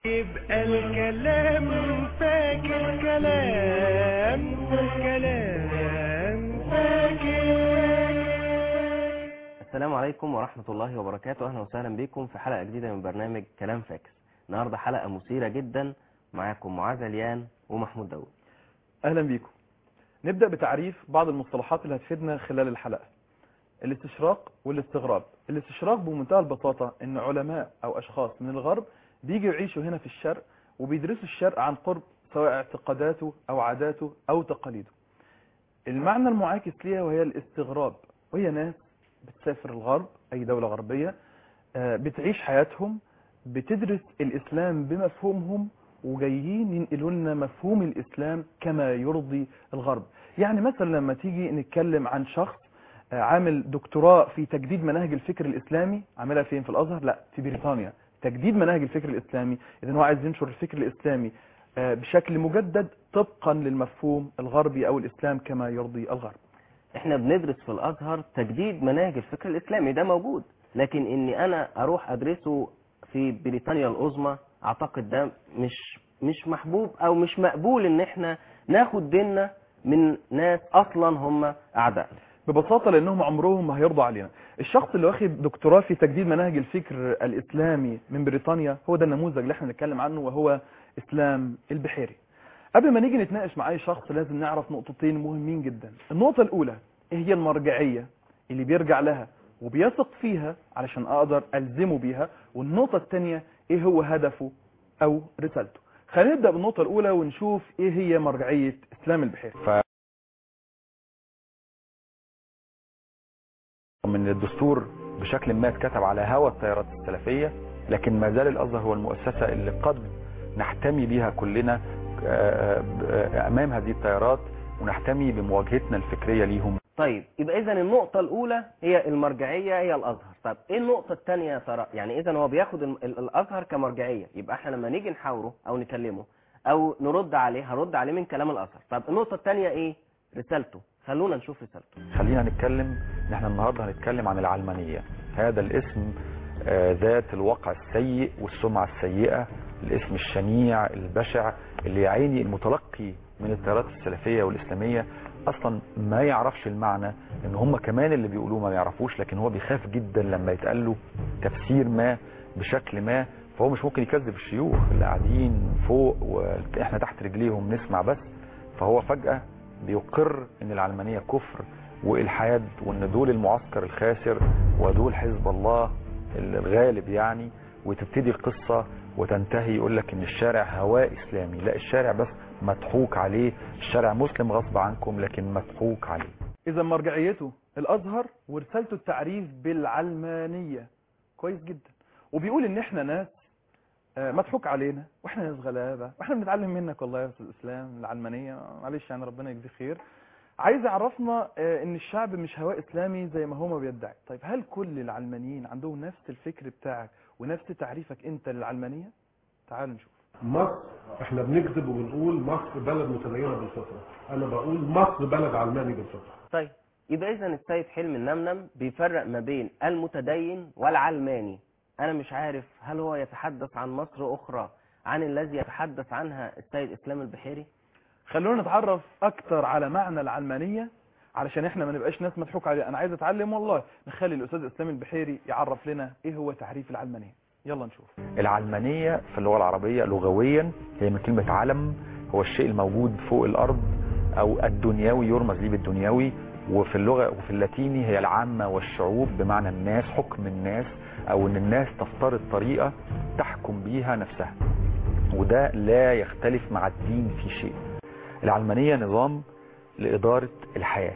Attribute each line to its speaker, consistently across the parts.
Speaker 1: يبقى الكلام فاكر كلام كلام فاكر
Speaker 2: السلام عليكم ورحمة الله وبركاته أهلا وسهلا بكم في حلقة جديدة من برنامج كلام فاكس النهاردة حلقة مثيرة جدا معاكم معاذ اليان ومحمود داود
Speaker 3: اهلا بيكم نبدا بتعريف بعض المصطلحات اللي هتفيدنا خلال الحلقه الاستشراق والاستغراب الاستشراق بمنتهى البساطه ان علماء او اشخاص من الغرب بيجوا يعيشوا هنا في الشرق وبيدرسوا الشرق عن قرب سواء اعتقاداته او عاداته او تقاليده المعنى المعاكس ليها وهي الاستغراب وهي ناس بتسافر الغرب اي دوله غربيه آه، بتعيش حياتهم بتدرس الاسلام بمفهومهم وجايين ينقلوا لنا مفهوم الاسلام كما يرضي الغرب يعني مثلا لما تيجي نتكلم عن شخص آه، عامل دكتوراه في تجديد مناهج الفكر الاسلامي عاملها فين في الازهر لا في بريطانيا تجديد مناهج الفكر الاسلامي اذا هو عايز ينشر الفكر الاسلامي آه، بشكل مجدد طبقا للمفهوم الغربي او الاسلام كما يرضي الغرب
Speaker 2: احنا بندرس في الأزهر تجديد مناهج الفكر الإسلامي ده موجود لكن إني أنا أروح أدرسه في بريطانيا العظمى أعتقد ده مش مش محبوب أو مش مقبول إن احنا ناخد ديننا من ناس أصلا هم أعداء
Speaker 3: ببساطة لأنهم عمرهم ما هيرضوا علينا الشخص اللي واخد دكتوراه في تجديد مناهج الفكر الإسلامي من بريطانيا هو ده النموذج اللي احنا بنتكلم عنه وهو إسلام البحيري قبل ما نيجي نتناقش مع أي شخص لازم نعرف نقطتين مهمين جدا النقطة الأولى إيه هي المرجعية اللي بيرجع لها وبيثق فيها علشان أقدر ألزمه بيها والنقطة الثانية إيه هو هدفه أو رسالته خلينا نبدأ بالنقطة الأولى ونشوف إيه هي مرجعية إسلام البحيري
Speaker 4: من الدستور بشكل ما اتكتب على هوى التيارات السلفية لكن ما زال الأزهر هو المؤسسة اللي قد نحتمي بها كلنا آه، آه، أمام هذه التيارات ونحتمي بمواجهتنا الفكرية ليهم
Speaker 2: طيب يبقى إذا النقطة الأولى هي المرجعية هي الأزهر طب إيه النقطة الثانية يا ترى يعني إذا هو بياخد ال- ال- الأزهر كمرجعية يبقى احنا لما نيجي نحاوره أو نكلمه أو نرد عليه هرد عليه من كلام الأزهر طب النقطة الثانية إيه رسالته خلونا نشوف رسالته
Speaker 4: خلينا نتكلم ان احنا النهارده هنتكلم عن العلمانية هذا الاسم آه، ذات الواقع السيء والسمعة السيئة الاسم الشنيع البشع اللي يعيني المتلقي من التيارات السلفية والإسلامية أصلا ما يعرفش المعنى ان هم كمان اللي بيقولوه ما يعرفوش لكن هو بيخاف جدا لما يتقال له تفسير ما بشكل ما فهو مش ممكن يكذب الشيوخ اللي قاعدين فوق واحنا تحت رجليهم نسمع بس فهو فجأة بيقر ان العلمانية كفر والحاد وان دول المعسكر الخاسر ودول حزب الله الغالب يعني وتبتدي القصة وتنتهي يقول لك ان الشارع هواء اسلامي لا الشارع بس مضحوك عليه الشارع مسلم غصب عنكم لكن مضحوك عليه
Speaker 3: إذا مرجعيته الأزهر ورسالته التعريف بالعلمانية كويس جدا وبيقول إن إحنا ناس آه، مضحوك علينا وإحنا ناس غلابة وإحنا بنتعلم منك والله يا أستاذ إسلام العلمانية معلش يعني ربنا يجزيه خير عايز يعرفنا آه، إن الشعب مش هواء إسلامي زي ما هو بيدعي طيب هل كل العلمانيين عندهم نفس الفكر بتاعك ونفس تعريفك أنت للعلمانية؟ تعالوا نشوف
Speaker 5: مصر احنا بنكذب وبنقول مصر بلد متدينه بالفطره انا بقول مصر بلد علماني بالفطره
Speaker 2: طيب يبقى اذا السيد حلمي النمنم بيفرق ما بين المتدين والعلماني انا مش عارف هل هو يتحدث عن مصر اخرى عن الذي يتحدث عنها السيد اسلام البحيري
Speaker 3: خلونا نتعرف اكتر على معنى العلمانية علشان احنا ما نبقاش ناس مضحوك عليها انا عايز اتعلم والله نخلي الاستاذ اسلام البحيري يعرف لنا ايه هو تعريف العلمانية يلا نشوف
Speaker 4: العلمانية في اللغة العربية لغويا هي من كلمة علم هو الشيء الموجود فوق الأرض أو الدنيوي يرمز ليه بالدنيوي وفي اللغة وفي اللاتيني هي العامة والشعوب بمعنى الناس حكم الناس أو إن الناس تفترض طريقة تحكم بيها نفسها وده لا يختلف مع الدين في شيء العلمانية نظام لإدارة الحياة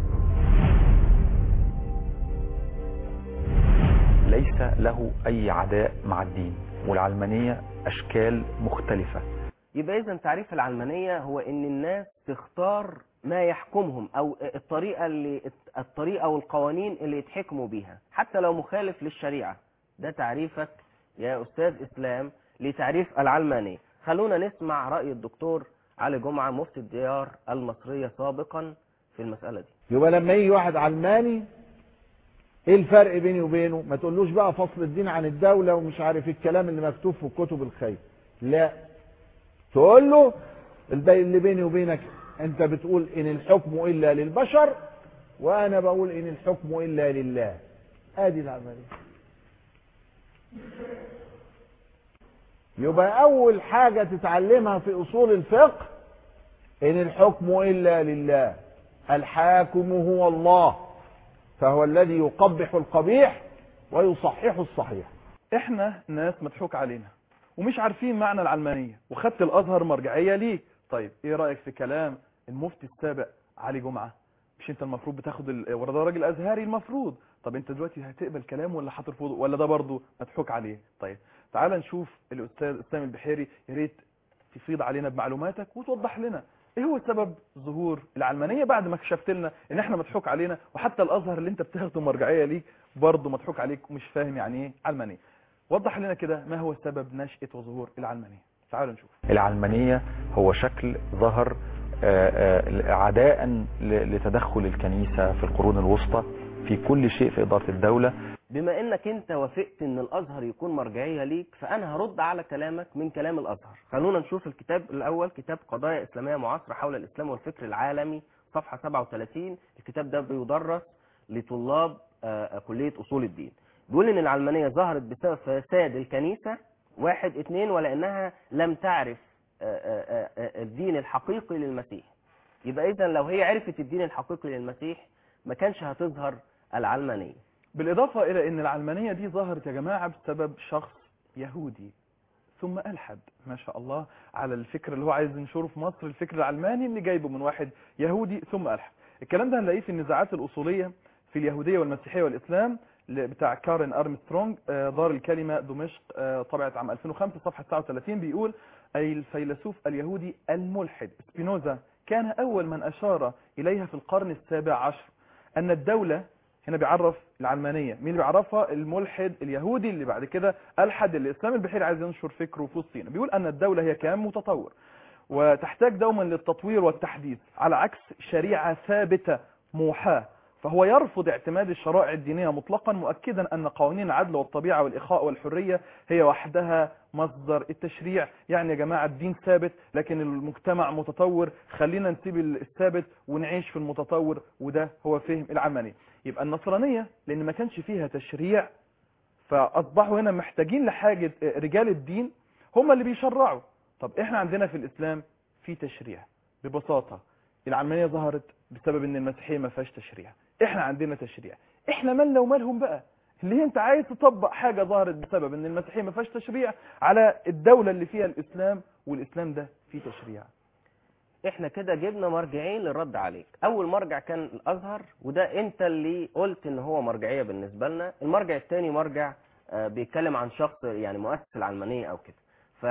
Speaker 4: ليس له أي عداء مع الدين والعلمانية أشكال مختلفة
Speaker 2: يبقى اذا تعريف العلمانية هو ان الناس تختار ما يحكمهم او الطريقة اللي الطريقة والقوانين اللي يتحكموا بيها حتى لو مخالف للشريعة ده تعريفك يا استاذ اسلام لتعريف العلمانية خلونا نسمع رأي الدكتور علي جمعة مفتي الديار المصرية سابقا في المسألة دي
Speaker 6: يبقى لما يجي واحد علماني ايه الفرق بيني وبينه ما تقولوش بقى فصل الدين عن الدولة ومش عارف الكلام اللي مكتوب في كتب الخير لا تقول له البي- اللي بيني وبينك انت بتقول ان الحكم الا للبشر وانا بقول ان الحكم الا لله ادي العمليه يبقى اول حاجه تتعلمها في اصول الفقه ان الحكم الا لله الحاكم هو الله فهو الذي يقبح القبيح ويصحح الصحيح
Speaker 3: احنا ناس مضحوك علينا ومش عارفين معنى العلمانية وخدت الازهر مرجعية ليه طيب ايه رأيك في كلام المفتي السابق علي جمعة مش انت المفروض بتاخد ال... ولا ده راجل ازهري المفروض طب انت دلوقتي هتقبل كلامه ولا هترفضه ولا ده برضه مضحوك عليه طيب تعال نشوف الاستاذ اسلام البحيري يا ريت تفيض علينا بمعلوماتك وتوضح لنا ايه هو سبب ظهور العلمانيه بعد ما كشفت لنا ان احنا مضحوك علينا وحتى الازهر اللي انت بتاخده مرجعيه ليك برضه مضحوك عليك ومش فاهم يعني ايه علمانيه وضح لنا كده ما هو سبب نشأة وظهور العلمانيه تعالوا نشوف
Speaker 4: العلمانية هو شكل ظهر آه، آه، عداء ل- لتدخل الكنيسة في القرون الوسطى في كل شيء في إدارة الدولة
Speaker 2: بما انك انت وافقت ان الازهر يكون مرجعيه ليك فانا هرد على كلامك من كلام الازهر خلونا نشوف الكتاب الاول كتاب قضايا اسلاميه معاصره حول الاسلام والفكر العالمي صفحه 37 الكتاب ده بيدرس لطلاب آه، كليه اصول الدين بيقول ان العلمانيه ظهرت بسبب فساد الكنيسه واحد اتنين ولانها لم تعرف آه، آه، آه، الدين الحقيقي للمسيح يبقى اذا لو هي عرفت الدين الحقيقي للمسيح ما كانش هتظهر العلمانيه
Speaker 3: بالاضافه الى ان العلمانيه دي ظهرت يا جماعه بسبب شخص يهودي ثم الحد ما شاء الله على الفكر اللي هو عايز ينشره في مصر الفكر العلماني اللي جايبه من واحد يهودي ثم الحد الكلام ده هنلاقيه في النزاعات الاصوليه في اليهوديه والمسيحيه والاسلام ل- بتاع كارين ارمسترونج آه، دار الكلمه دمشق آه، طبعت عام 2005 صفحه 39 بيقول اي الفيلسوف اليهودي الملحد سبينوزا كان اول من اشار اليها في القرن السابع عشر ان الدوله هنا بيعرف العلمانيه مين اللي بيعرفها الملحد اليهودي اللي بعد كده الحد الاسلام البحيري عايز ينشر فكره في وسطينا بيقول ان الدوله هي كيان متطور وتحتاج دوما للتطوير والتحديث على عكس شريعه ثابته موحاه فهو يرفض اعتماد الشرائع الدينيه مطلقا مؤكدا ان قوانين العدل والطبيعه والاخاء والحريه هي وحدها مصدر التشريع يعني يا جماعه الدين ثابت لكن المجتمع متطور خلينا نسيب الثابت ونعيش في المتطور وده هو فهم العلمانيه يبقى النصرانيه لان ما كانش فيها تشريع فاصبحوا هنا محتاجين لحاجه رجال الدين هم اللي بيشرعوا طب احنا عندنا في الاسلام في تشريع ببساطه العلمانيه ظهرت بسبب ان المسيحيه ما فيهاش تشريع احنا عندنا تشريع احنا مالنا ومالهم بقى اللي هي انت عايز تطبق حاجه ظهرت بسبب ان المسيحيه ما فيهاش تشريع على الدوله اللي فيها الاسلام والاسلام ده فيه تشريع
Speaker 2: احنا كده جبنا مرجعين للرد عليك اول مرجع كان الازهر وده انت اللي قلت ان هو مرجعيه بالنسبه لنا المرجع الثاني مرجع آه، بيتكلم عن شخص يعني مؤسس العلمانيه او كده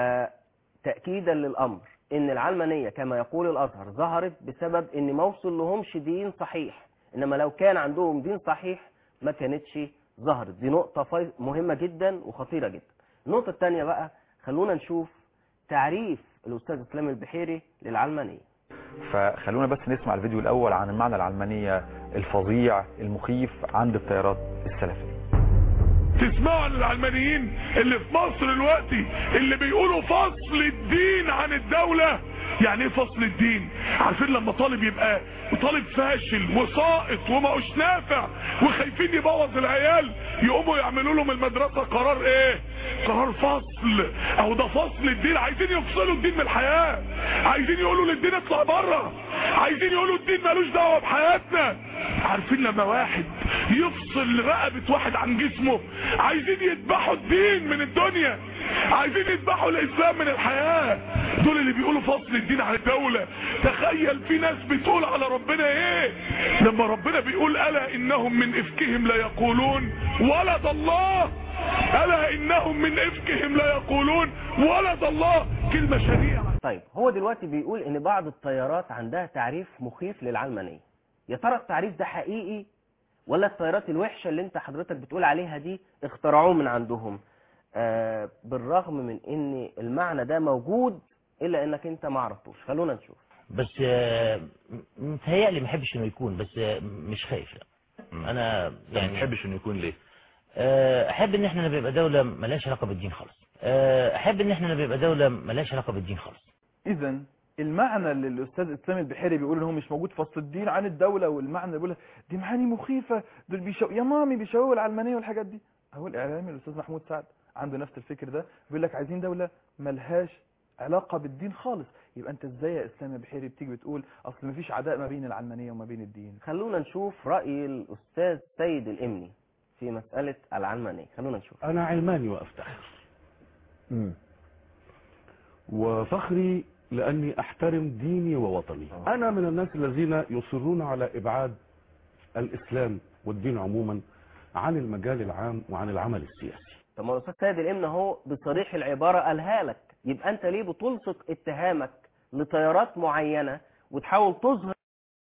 Speaker 2: فتاكيدا للامر ان العلمانيه كما يقول الازهر ظهرت بسبب ان ما وصل لهمش دين صحيح انما لو كان عندهم دين صحيح ما كانتش ظهرت دي نقطه فاي- مهمه جدا وخطيره جدا النقطه الثانيه بقى خلونا نشوف تعريف الاستاذ اسلام البحيري للعلمانيه
Speaker 4: فخلونا بس نسمع الفيديو الأول عن المعنى العلمانية الفظيع المخيف عند التيارات السلفية
Speaker 7: تسمعوا عن العلمانيين اللي في مصر دلوقتي اللي بيقولوا فصل الدين عن الدولة يعني ايه فصل الدين عارفين لما طالب يبقى طالب فاشل وساقط وماهوش نافع وخايفين يبوظ العيال يقوموا يعملوا لهم المدرسة قرار ايه قرار فصل او ده فصل الدين عايزين يفصلوا الدين من الحياة عايزين يقولوا للدين اطلع بره عايزين يقولوا الدين ملوش دعوة بحياتنا عارفين لما واحد يفصل رقبة واحد عن جسمه عايزين يذبحوا الدين من الدنيا عايزين يذبحوا الاسلام من الحياة دول اللي بيقولوا فصل الدين عن الدولة تخيل في ناس بتقول على ربنا ايه لما ربنا بيقول الا انهم من افكهم لا يقولون ولد الله الا انهم من افكهم لا يقولون ولد الله كلمة شنيعة
Speaker 2: طيب هو دلوقتي بيقول ان بعض التيارات عندها تعريف مخيف للعلمانيه يا ترى التعريف ده حقيقي ولا التيارات الوحشه اللي انت حضرتك بتقول عليها دي اخترعوه من عندهم آه بالرغم من ان المعنى ده موجود الا انك انت ما عرفتوش خلونا نشوف
Speaker 8: بس آه، م- متهيألي ما احبش انه يكون بس آه، مش خايف لا انا
Speaker 9: يعني ما
Speaker 8: يعني
Speaker 9: تحبش انه يكون ليه
Speaker 8: آه، احب ان احنا نبقى دوله ملهاش علاقه بالدين خالص آه، احب ان احنا نبقى دولة ملهاش علاقة بالدين خالص
Speaker 3: اذا المعنى اللي الاستاذ اسلام البحيري بيقول ان هو مش موجود فصل الدين عن الدوله والمعنى اللي بيقول دي معاني مخيفه دول بيشو... يا مامي بيشوهوا العلمانيه والحاجات دي هو الاعلامي الاستاذ محمود سعد عنده نفس الفكر ده بيقول لك عايزين دوله ملهاش علاقه بالدين خالص يبقى انت ازاي يا اسلام البحيري بتيجي بتقول اصل مفيش عداء ما بين العلمانيه وما بين الدين
Speaker 2: خلونا نشوف رأي الأستاذ سيد الإمني في مسألة العلمانية خلونا نشوف
Speaker 9: أنا علماني وأفتخر وفخري لأني أحترم ديني ووطني أنا من الناس الذين يصرون على إبعاد الإسلام والدين عموما عن المجال العام وعن العمل السياسي
Speaker 2: طب ما الأستاذ سيد الإمني أهو بصريح العبارة قالها لك يبقى أنت ليه بتلصق اتهامك لتيارات معينة وتحاول تظهر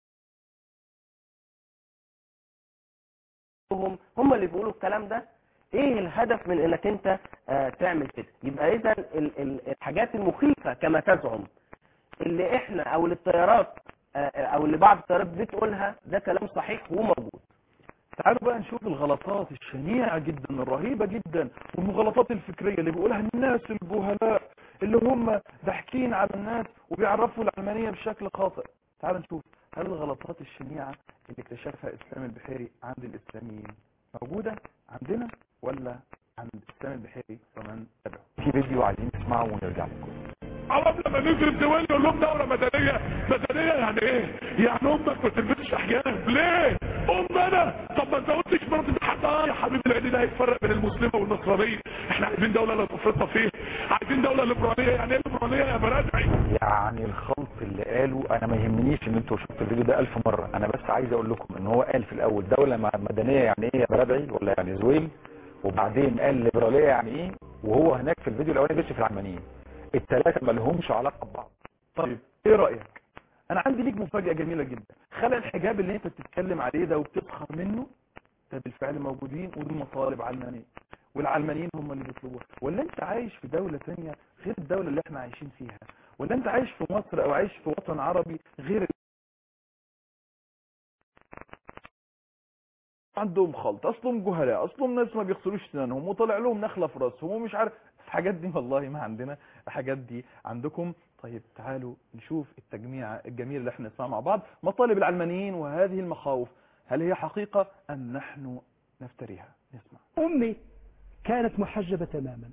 Speaker 2: هم هم اللي بيقولوا الكلام ده ايه الهدف من انك انت آه تعمل كده يبقى اذا ال- ال- الحاجات المخيفة كما تزعم اللي احنا او اللي التيارات آه، او اللي بعض التيارات بتقولها ده كلام صحيح وموجود
Speaker 3: تعالوا بقى نشوف الغلطات الشنيعة جدا الرهيبة جدا والمغالطات الفكرية اللي بيقولها الناس الجهلاء اللي هم ضاحكين على الناس وبيعرفوا العلمانية بشكل خاطئ تعالوا نشوف هل الغلطات الشنيعة اللي اكتشفها اسلام البحيري عند الاسلاميين موجودة عندنا ولا عند اسلام البحيري ومن تبعه
Speaker 4: في فيديو عايزين نسمعه ونرجع لكم
Speaker 7: عرب لما نضرب دول يقول لهم دولة مدنية مدنية يعني ايه يعني امك ما تلبسش حجاب ليه ام انا طب ما انت قلتش مرض حد اه يا حبيبي العيد ده هيتفرق بين المسلمة والنصرانية احنا عايزين دولة لا تفرطنا فيه عايزين دولة ليبرالية يعني ايه ليبرالية يا برادعي
Speaker 4: يعني الخلط اللي قاله انا ما يهمنيش ان انتوا شفتوا الفيديو ده ألف مرة انا بس عايز اقول لكم ان هو قال في الاول دولة مع- مدنية يعني ايه يا برادعي ولا يعني زويل وبعدين قال ليبرالية يعني ايه وهو هناك في الفيديو الاولاني بيشرف العلمانيين الثلاثة ما لهمش علاقة ببعض
Speaker 3: طيب ايه رأيك انا عندي ليك مفاجأة جميلة جدا خلى الحجاب اللي انت بتتكلم عليه ده وبتسخر منه ده بالفعل موجودين ودي مطالب علمانية والعلمانيين هم اللي بيطلبوها ولا انت عايش في دولة تانية غير الدولة اللي احنا عايشين فيها ولا انت عايش في مصر او عايش في وطن عربي غير عندهم خلط اصلهم جهلاء اصلهم ناس ما بيغسلوش سنانهم وطلع لهم نخله في راسهم ومش عارف الحاجات دي والله ما عندنا الحاجات دي عندكم طيب تعالوا نشوف التجميع الجميل اللي احنا نسمعه مع بعض مطالب العلمانيين وهذه المخاوف هل هي حقيقة ام نحن نفتريها نسمع
Speaker 10: أمي كانت محجبة تماما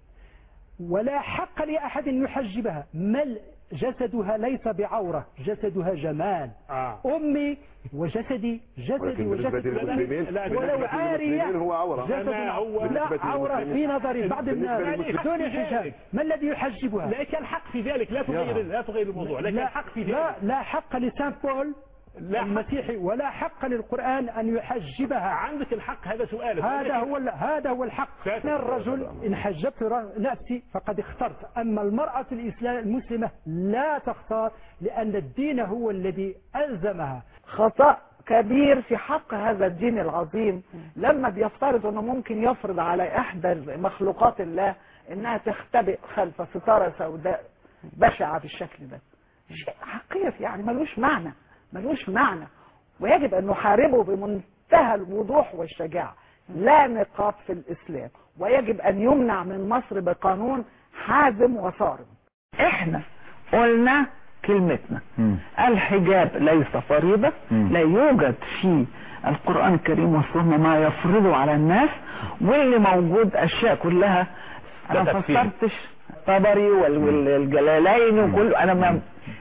Speaker 10: ولا حق لأحد أن يحجبها بل جسدها ليس بعورة جسدها جمال
Speaker 9: آه.
Speaker 10: أمي وجسدي جسدي
Speaker 9: ولكن بالنسبة
Speaker 10: وجسدي
Speaker 9: للمسلمين
Speaker 10: ولو
Speaker 9: بالنسبة
Speaker 10: عارية
Speaker 9: للمسلمين هو عورة
Speaker 10: جسد
Speaker 9: أما هو
Speaker 10: لا
Speaker 9: بالنسبة
Speaker 10: عورة
Speaker 9: للمسلمين-
Speaker 10: في نظر بعض
Speaker 9: بالنسبة
Speaker 10: الناس
Speaker 9: للمسلمين-
Speaker 10: بدون حجاب ما الذي يحجبها
Speaker 11: لك الحق في ذلك لا تغير لا تغير الموضوع لك
Speaker 10: لا,
Speaker 11: الحق في
Speaker 10: لا,
Speaker 11: ذلك
Speaker 10: لا حق لسان بول
Speaker 11: لا حق.
Speaker 10: المسيحي ولا حق للقرآن أن يحجبها
Speaker 11: عندك الحق هذا سؤالك
Speaker 10: هذا هو ال- هذا هو الحق
Speaker 11: فاتت.
Speaker 10: أنا الرجل إن حجبت ر- نفسي فقد اخترت أما المرأة الإسلام المسلمة لا تختار لأن الدين هو الذي ألزمها
Speaker 12: خطأ كبير في حق هذا الدين العظيم لما بيفترض انه ممكن يفرض على احدى مخلوقات الله انها تختبئ خلف ستارة سوداء بشعة بالشكل ده شيء حقير يعني ملوش معنى ملوش معنى ويجب ان نحاربه بمنتهى الوضوح والشجاعة لا نقاط في الاسلام ويجب ان يمنع من مصر بقانون حازم وصارم احنا قلنا كلمتنا الحجاب ليس فريضة لا يوجد في القرآن الكريم والسنة ما يفرضه على الناس واللي موجود أشياء كلها أنا ما فسرتش طبري وال- والجلالين وكله أنا ما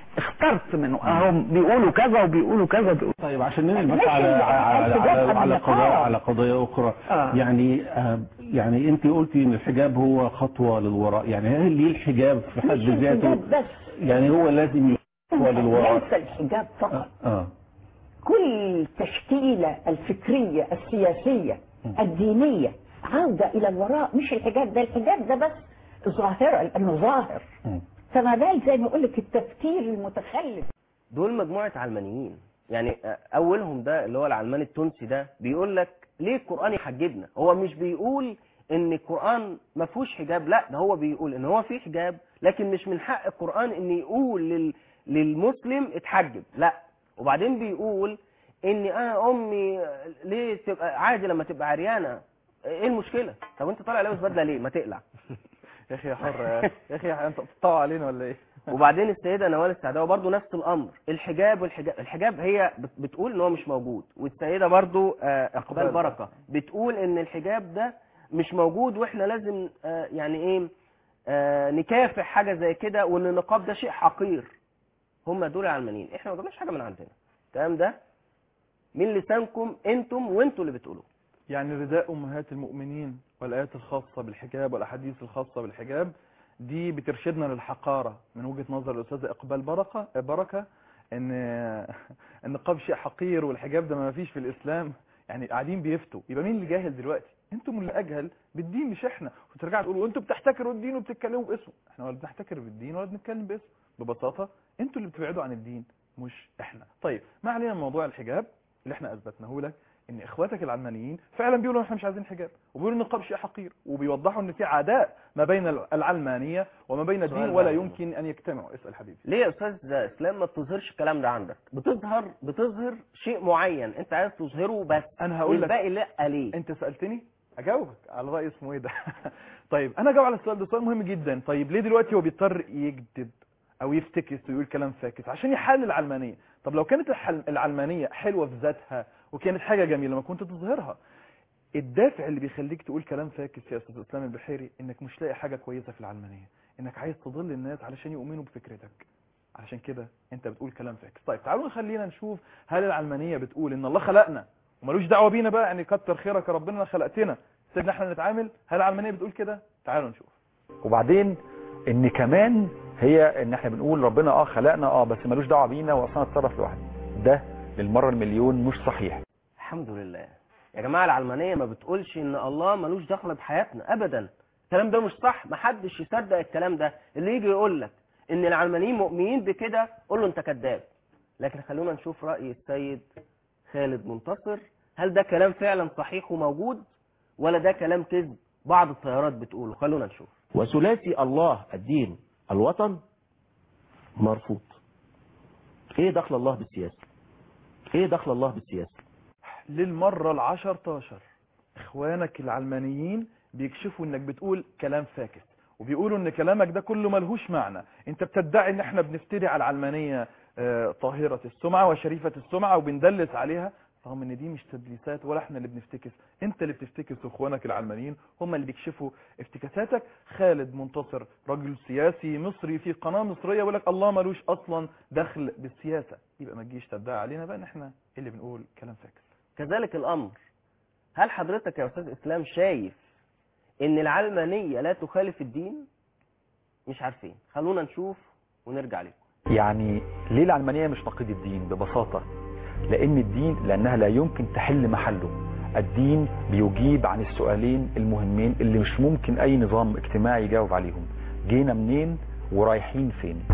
Speaker 12: اخترت منه هم بيقولوا كذا وبيقولوا كذا وبيقولوا
Speaker 9: طيب عشان ننقل بس
Speaker 12: لكن
Speaker 9: على على
Speaker 12: الحجاب
Speaker 9: على,
Speaker 12: قبل
Speaker 9: على
Speaker 12: النقاب.
Speaker 9: قضايا على قضايا اخرى
Speaker 12: آه.
Speaker 9: يعني آه يعني انت قلتي ان الحجاب هو خطوه للوراء يعني هل ليه الحجاب في حد
Speaker 13: مش
Speaker 9: ذاته
Speaker 13: الحجاب بس
Speaker 9: يعني هو لازم يبقى خطوه للوراء
Speaker 13: ليس الحجاب فقط
Speaker 9: اه
Speaker 13: كل التشكيلة الفكرية السياسية الدينية عودة إلى الوراء مش الحجاب ده الحجاب ده بس ظاهرة لأنه ظاهر
Speaker 9: مم.
Speaker 13: فما بال زي ما يقول لك التفكير المتخلف
Speaker 2: دول مجموعة علمانيين يعني أولهم ده اللي هو العلماني التونسي ده بيقول لك ليه القرآن يحجبنا هو مش بيقول ان القرآن ما فيهوش حجاب لا ده هو بيقول ان هو فيه حجاب لكن مش من حق القرآن ان يقول لل... للمسلم اتحجب لا وبعدين بيقول ان انا امي ليه تبقى عادي لما تبقى عريانة ايه المشكلة طب انت طالع لابس بدلة ليه ما تقلع
Speaker 3: يا اخي يا حر يا اخي يا انت بتطوع علينا ولا ايه
Speaker 2: وبعدين السيده نوال السعداوي برضو نفس الامر الحجاب والحجاب الحجاب هي بت- بتقول ان هو مش موجود والسيده برضو آه، اقبال
Speaker 3: إقبال.
Speaker 2: بركه بتقول ان الحجاب ده مش موجود واحنا لازم آه، يعني ايه آه، نكافح حاجه زي كده وان النقاب ده شيء حقير هم دول العلمانيين احنا ما جبناش حاجه من عندنا الكلام ده من لسانكم انتم وانتوا اللي بتقولوه
Speaker 3: يعني رداء امهات المؤمنين والايات الخاصه بالحجاب والاحاديث الخاصه بالحجاب دي بترشدنا للحقاره من وجهه نظر الاستاذه اقبال بركه بركه ان النقاب شيء حقير والحجاب ده ما فيش في الاسلام يعني قاعدين بيفتوا يبقى مين اللي جاهل دلوقتي انتم اللي اجهل بالدين مش احنا وترجعوا تقولوا انتوا بتحتكروا الدين وبتتكلموا باسمه احنا ولا بنحتكر بالدين ولا بنتكلم باسمه ببساطه انتوا اللي بتبعدوا عن الدين مش احنا طيب ما علينا من موضوع الحجاب اللي احنا اثبتناه لك ان اخواتك العلمانيين فعلا بيقولوا احنا مش عايزين حجاب وبيقولوا النقاب شيء حقير وبيوضحوا ان في عداء ما بين العلمانيه وما بين الدين
Speaker 2: سؤال
Speaker 3: ولا
Speaker 2: بقى.
Speaker 3: يمكن ان يجتمعوا اسال حبيبي
Speaker 2: ليه يا استاذ اسلام ما بتظهرش الكلام ده عندك بتظهر بتظهر شيء معين انت عايز تظهره بس
Speaker 3: انا هقول لك
Speaker 2: والباقي لا ليه
Speaker 3: انت سالتني اجاوبك على راي اسمه ايه ده طيب انا اجاوب على السؤال ده سؤال مهم جدا طيب ليه دلوقتي هو بيضطر يكذب او يفتكس ويقول كلام فاكس عشان يحل العلمانيه طب لو كانت الحل- العلمانيه حلوه في ذاتها وكانت حاجه جميله ما كنت تظهرها الدافع اللي بيخليك تقول كلام فاكس يا استاذ اسلام البحيري انك مش لاقي حاجه كويسه في العلمانيه انك عايز تضل الناس علشان يؤمنوا بفكرتك علشان كده انت بتقول كلام فاكس طيب تعالوا خلينا نشوف هل العلمانيه بتقول ان الله خلقنا وملوش دعوه بينا بقى يعني كتر خيرك يا ربنا خلقتنا سيبنا احنا نتعامل هل العلمانيه بتقول كده تعالوا نشوف
Speaker 4: وبعدين ان كمان هي ان احنا بنقول ربنا اه خلقنا اه بس ملوش دعوه بينا واصلا اتصرف لوحدي ده للمره المليون مش صحيح
Speaker 2: الحمد لله يا جماعه العلمانيه ما بتقولش ان الله ملوش دخل بحياتنا ابدا الكلام ده مش صح محدش يصدق الكلام ده اللي يجي يقول لك ان العلمانيين مؤمنين بكده قول له انت كذاب لكن خلونا نشوف راي السيد خالد منتصر هل ده كلام فعلا صحيح وموجود ولا ده كلام كذب بعض التيارات بتقوله خلونا نشوف
Speaker 14: وثلاثي الله الدين الوطن مرفوض ايه دخل الله بالسياسة ايه دخل الله بالسياسة
Speaker 3: للمره العشر تاشر اخوانك العلمانيين بيكشفوا انك بتقول كلام فاكس وبيقولوا ان كلامك ده كله ملهوش معنى انت بتدعي ان احنا بنفتري على العلمانيه آه، طاهره السمعه وشريفه السمعه وبندلس عليها رغم ان دي مش تدليسات ولا احنا اللي بنفتكس انت اللي بتفتكس واخوانك العلمانيين هم اللي بيكشفوا افتكاساتك خالد منتصر رجل سياسي مصري في قناه مصريه يقول لك الله ملوش اصلا دخل بالسياسه يبقى ما تجيش تدعي علينا بقى ان احنا اللي بنقول كلام فاكس
Speaker 2: كذلك الامر هل حضرتك يا استاذ اسلام شايف ان العلمانيه لا تخالف الدين مش عارفين خلونا نشوف ونرجع لكم
Speaker 4: يعني ليه العلمانية مش نقيض الدين ببساطة لأن الدين لأنها لا يمكن تحل محله الدين بيجيب عن السؤالين المهمين اللي مش ممكن أي نظام اجتماعي يجاوب عليهم جينا منين ورايحين فين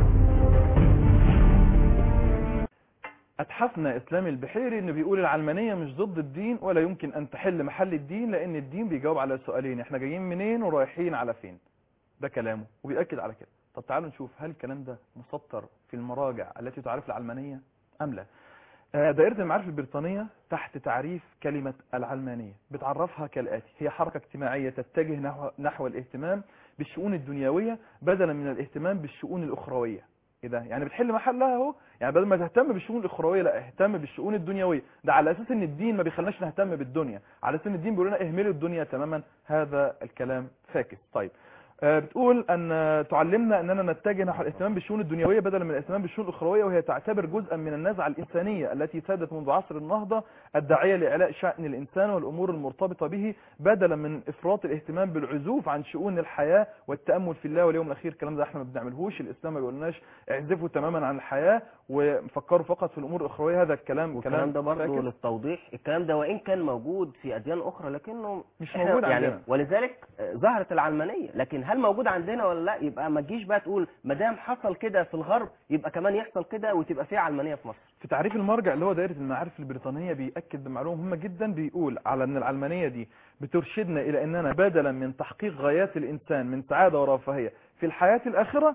Speaker 3: اتحفنا اسلام البحيري انه بيقول العلمانيه مش ضد الدين ولا يمكن ان تحل محل الدين لان الدين بيجاوب على سؤالين احنا جايين منين ورايحين على فين ده كلامه وبيأكد على كده طب تعالوا نشوف هل الكلام ده مسطر في المراجع التي تعرف العلمانيه ام لا آه، دائرة المعارف البريطانية تحت تعريف كلمة العلمانية بتعرفها كالآتي هي حركة اجتماعية تتجه نحو, نحو الاهتمام بالشؤون الدنيوية بدلا من الاهتمام بالشؤون الأخروية ايه ده يعني بتحل محلها اهو يعني بدل ما تهتم بالشؤون الاخرويه لا اهتم بالشؤون الدنيويه ده على اساس ان الدين ما بيخلناش نهتم بالدنيا على اساس ان الدين بيقول لنا اهملوا الدنيا تماما هذا الكلام فاكس طيب آه، بتقول ان آه، تعلمنا اننا نتجه نحو الاهتمام بالشؤون الدنيويه بدلا من الاهتمام بالشؤون الاخرويه وهي تعتبر جزءا من النزعه الانسانيه التي سادت منذ عصر النهضه الداعيه لاعلاء شان الانسان والامور المرتبطه به بدلا من افراط الاهتمام بالعزوف عن شؤون الحياه والتامل في الله واليوم الاخير الكلام ده احنا ما بنعملهوش الاسلام ما بيقولناش اعزفوا تماما عن الحياه وفكروا فقط في الامور الاخرويه هذا الكلام
Speaker 2: والكلام ده برضه
Speaker 3: فاكس.
Speaker 2: للتوضيح الكلام ده وان كان موجود في اديان اخرى لكنه
Speaker 3: مش
Speaker 2: إحنا-
Speaker 3: موجود
Speaker 2: يعني
Speaker 3: عندنا.
Speaker 2: ولذلك آه، ظهرت العلمانيه لكن هل موجود عندنا ولا لا يبقى ما تجيش بقى تقول ما دام حصل كده في الغرب يبقى كمان يحصل كده وتبقى في علمانيه في مصر
Speaker 3: في تعريف المرجع اللي هو دائرة المعارف البريطانية بيأكد بمعلومة مهمة جدا بيقول على أن العلمانية دي بترشدنا إلى أننا بدلا من تحقيق غايات الإنسان من سعادة ورفاهية في الحياة الآخرة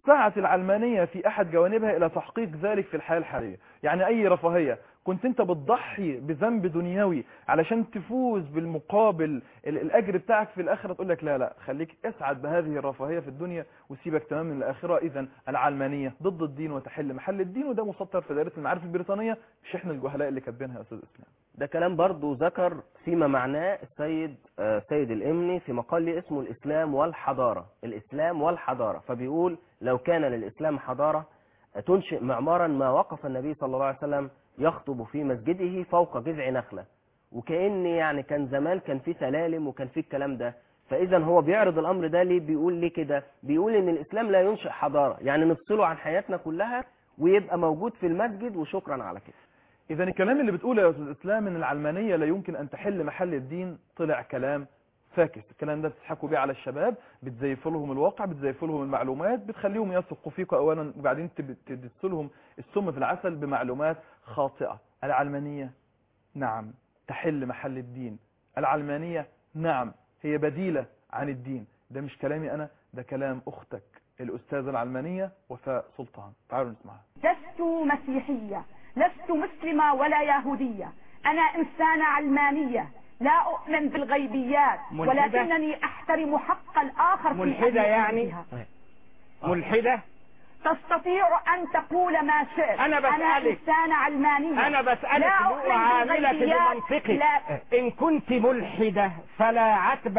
Speaker 3: سعت العلمانية في أحد جوانبها إلى تحقيق ذلك في الحياة الحالية يعني أي رفاهية كنت أنت بتضحي بذنب دنيوي علشان تفوز بالمقابل ال- الأجر بتاعك في الآخرة تقول لك لا لا خليك اسعد بهذه الرفاهية في الدنيا وسيبك تمام من الآخرة إذا العلمانية ضد الدين وتحل محل الدين وده مسطر في دائرة المعارف البريطانية مش إحنا الجهلاء اللي كاتبينها يا أستاذ إسلام
Speaker 2: ده كلام برضو ذكر فيما معناه السيد آه، سيد الإمني في مقال لي اسمه الإسلام والحضارة الإسلام والحضارة فبيقول لو كان للإسلام حضارة آه، تنشئ معمارا ما وقف النبي صلى الله عليه وسلم يخطب في مسجده فوق جذع نخلة وكأن يعني كان زمان كان في سلالم وكان في الكلام ده فإذا هو بيعرض الأمر ده ليه بيقول ليه كده بيقول إن الإسلام لا ينشئ حضارة يعني نفصله عن حياتنا كلها ويبقى موجود في المسجد وشكرا على كده
Speaker 3: إذا الكلام اللي بتقوله يا أستاذ إسلام إن العلمانية لا يمكن أن تحل محل الدين طلع كلام فاكس الكلام ده بتضحكوا بيه على الشباب بتزيفوا لهم الواقع بتزيفوا لهم المعلومات بتخليهم يثقوا فيكم أولا وبعدين تب- تدسوا لهم السم في العسل بمعلومات خاطئة العلمانية نعم تحل محل الدين العلمانية نعم هي بديلة عن الدين ده مش كلامي أنا ده كلام أختك الأستاذة العلمانية وفاء سلطان تعالوا نسمعها
Speaker 15: لست مسيحية لست مسلمة ولا يهودية أنا إنسانة علمانية لا أؤمن بالغيبيات
Speaker 16: ملحدة؟
Speaker 15: ولكنني أحترم حق الآخر في أن
Speaker 16: ملحدة
Speaker 15: يؤمن
Speaker 16: يعني؟
Speaker 15: بها.
Speaker 16: ملحدة
Speaker 15: تستطيع أن تقول ما شئت
Speaker 16: أنا بسألك.
Speaker 15: أنا إنسانة علمانية
Speaker 16: أنا بسألك
Speaker 15: لا أؤمن
Speaker 16: معاملة
Speaker 15: بالغيبيات.
Speaker 16: بمنطقك
Speaker 15: لا
Speaker 16: إن كنت ملحدة فلا عتب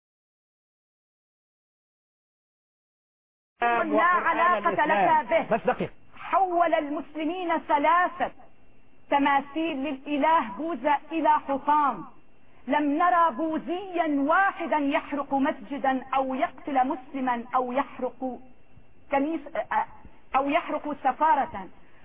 Speaker 15: لا علاقة لك به
Speaker 16: بس دقيق
Speaker 15: حول المسلمين ثلاثة تماثيل للإله بوذا إلى حطام لم نرى بوذيا واحدا يحرق مسجدا أو يقتل مسلما أو يحرق كنيسة أو يحرق سفارة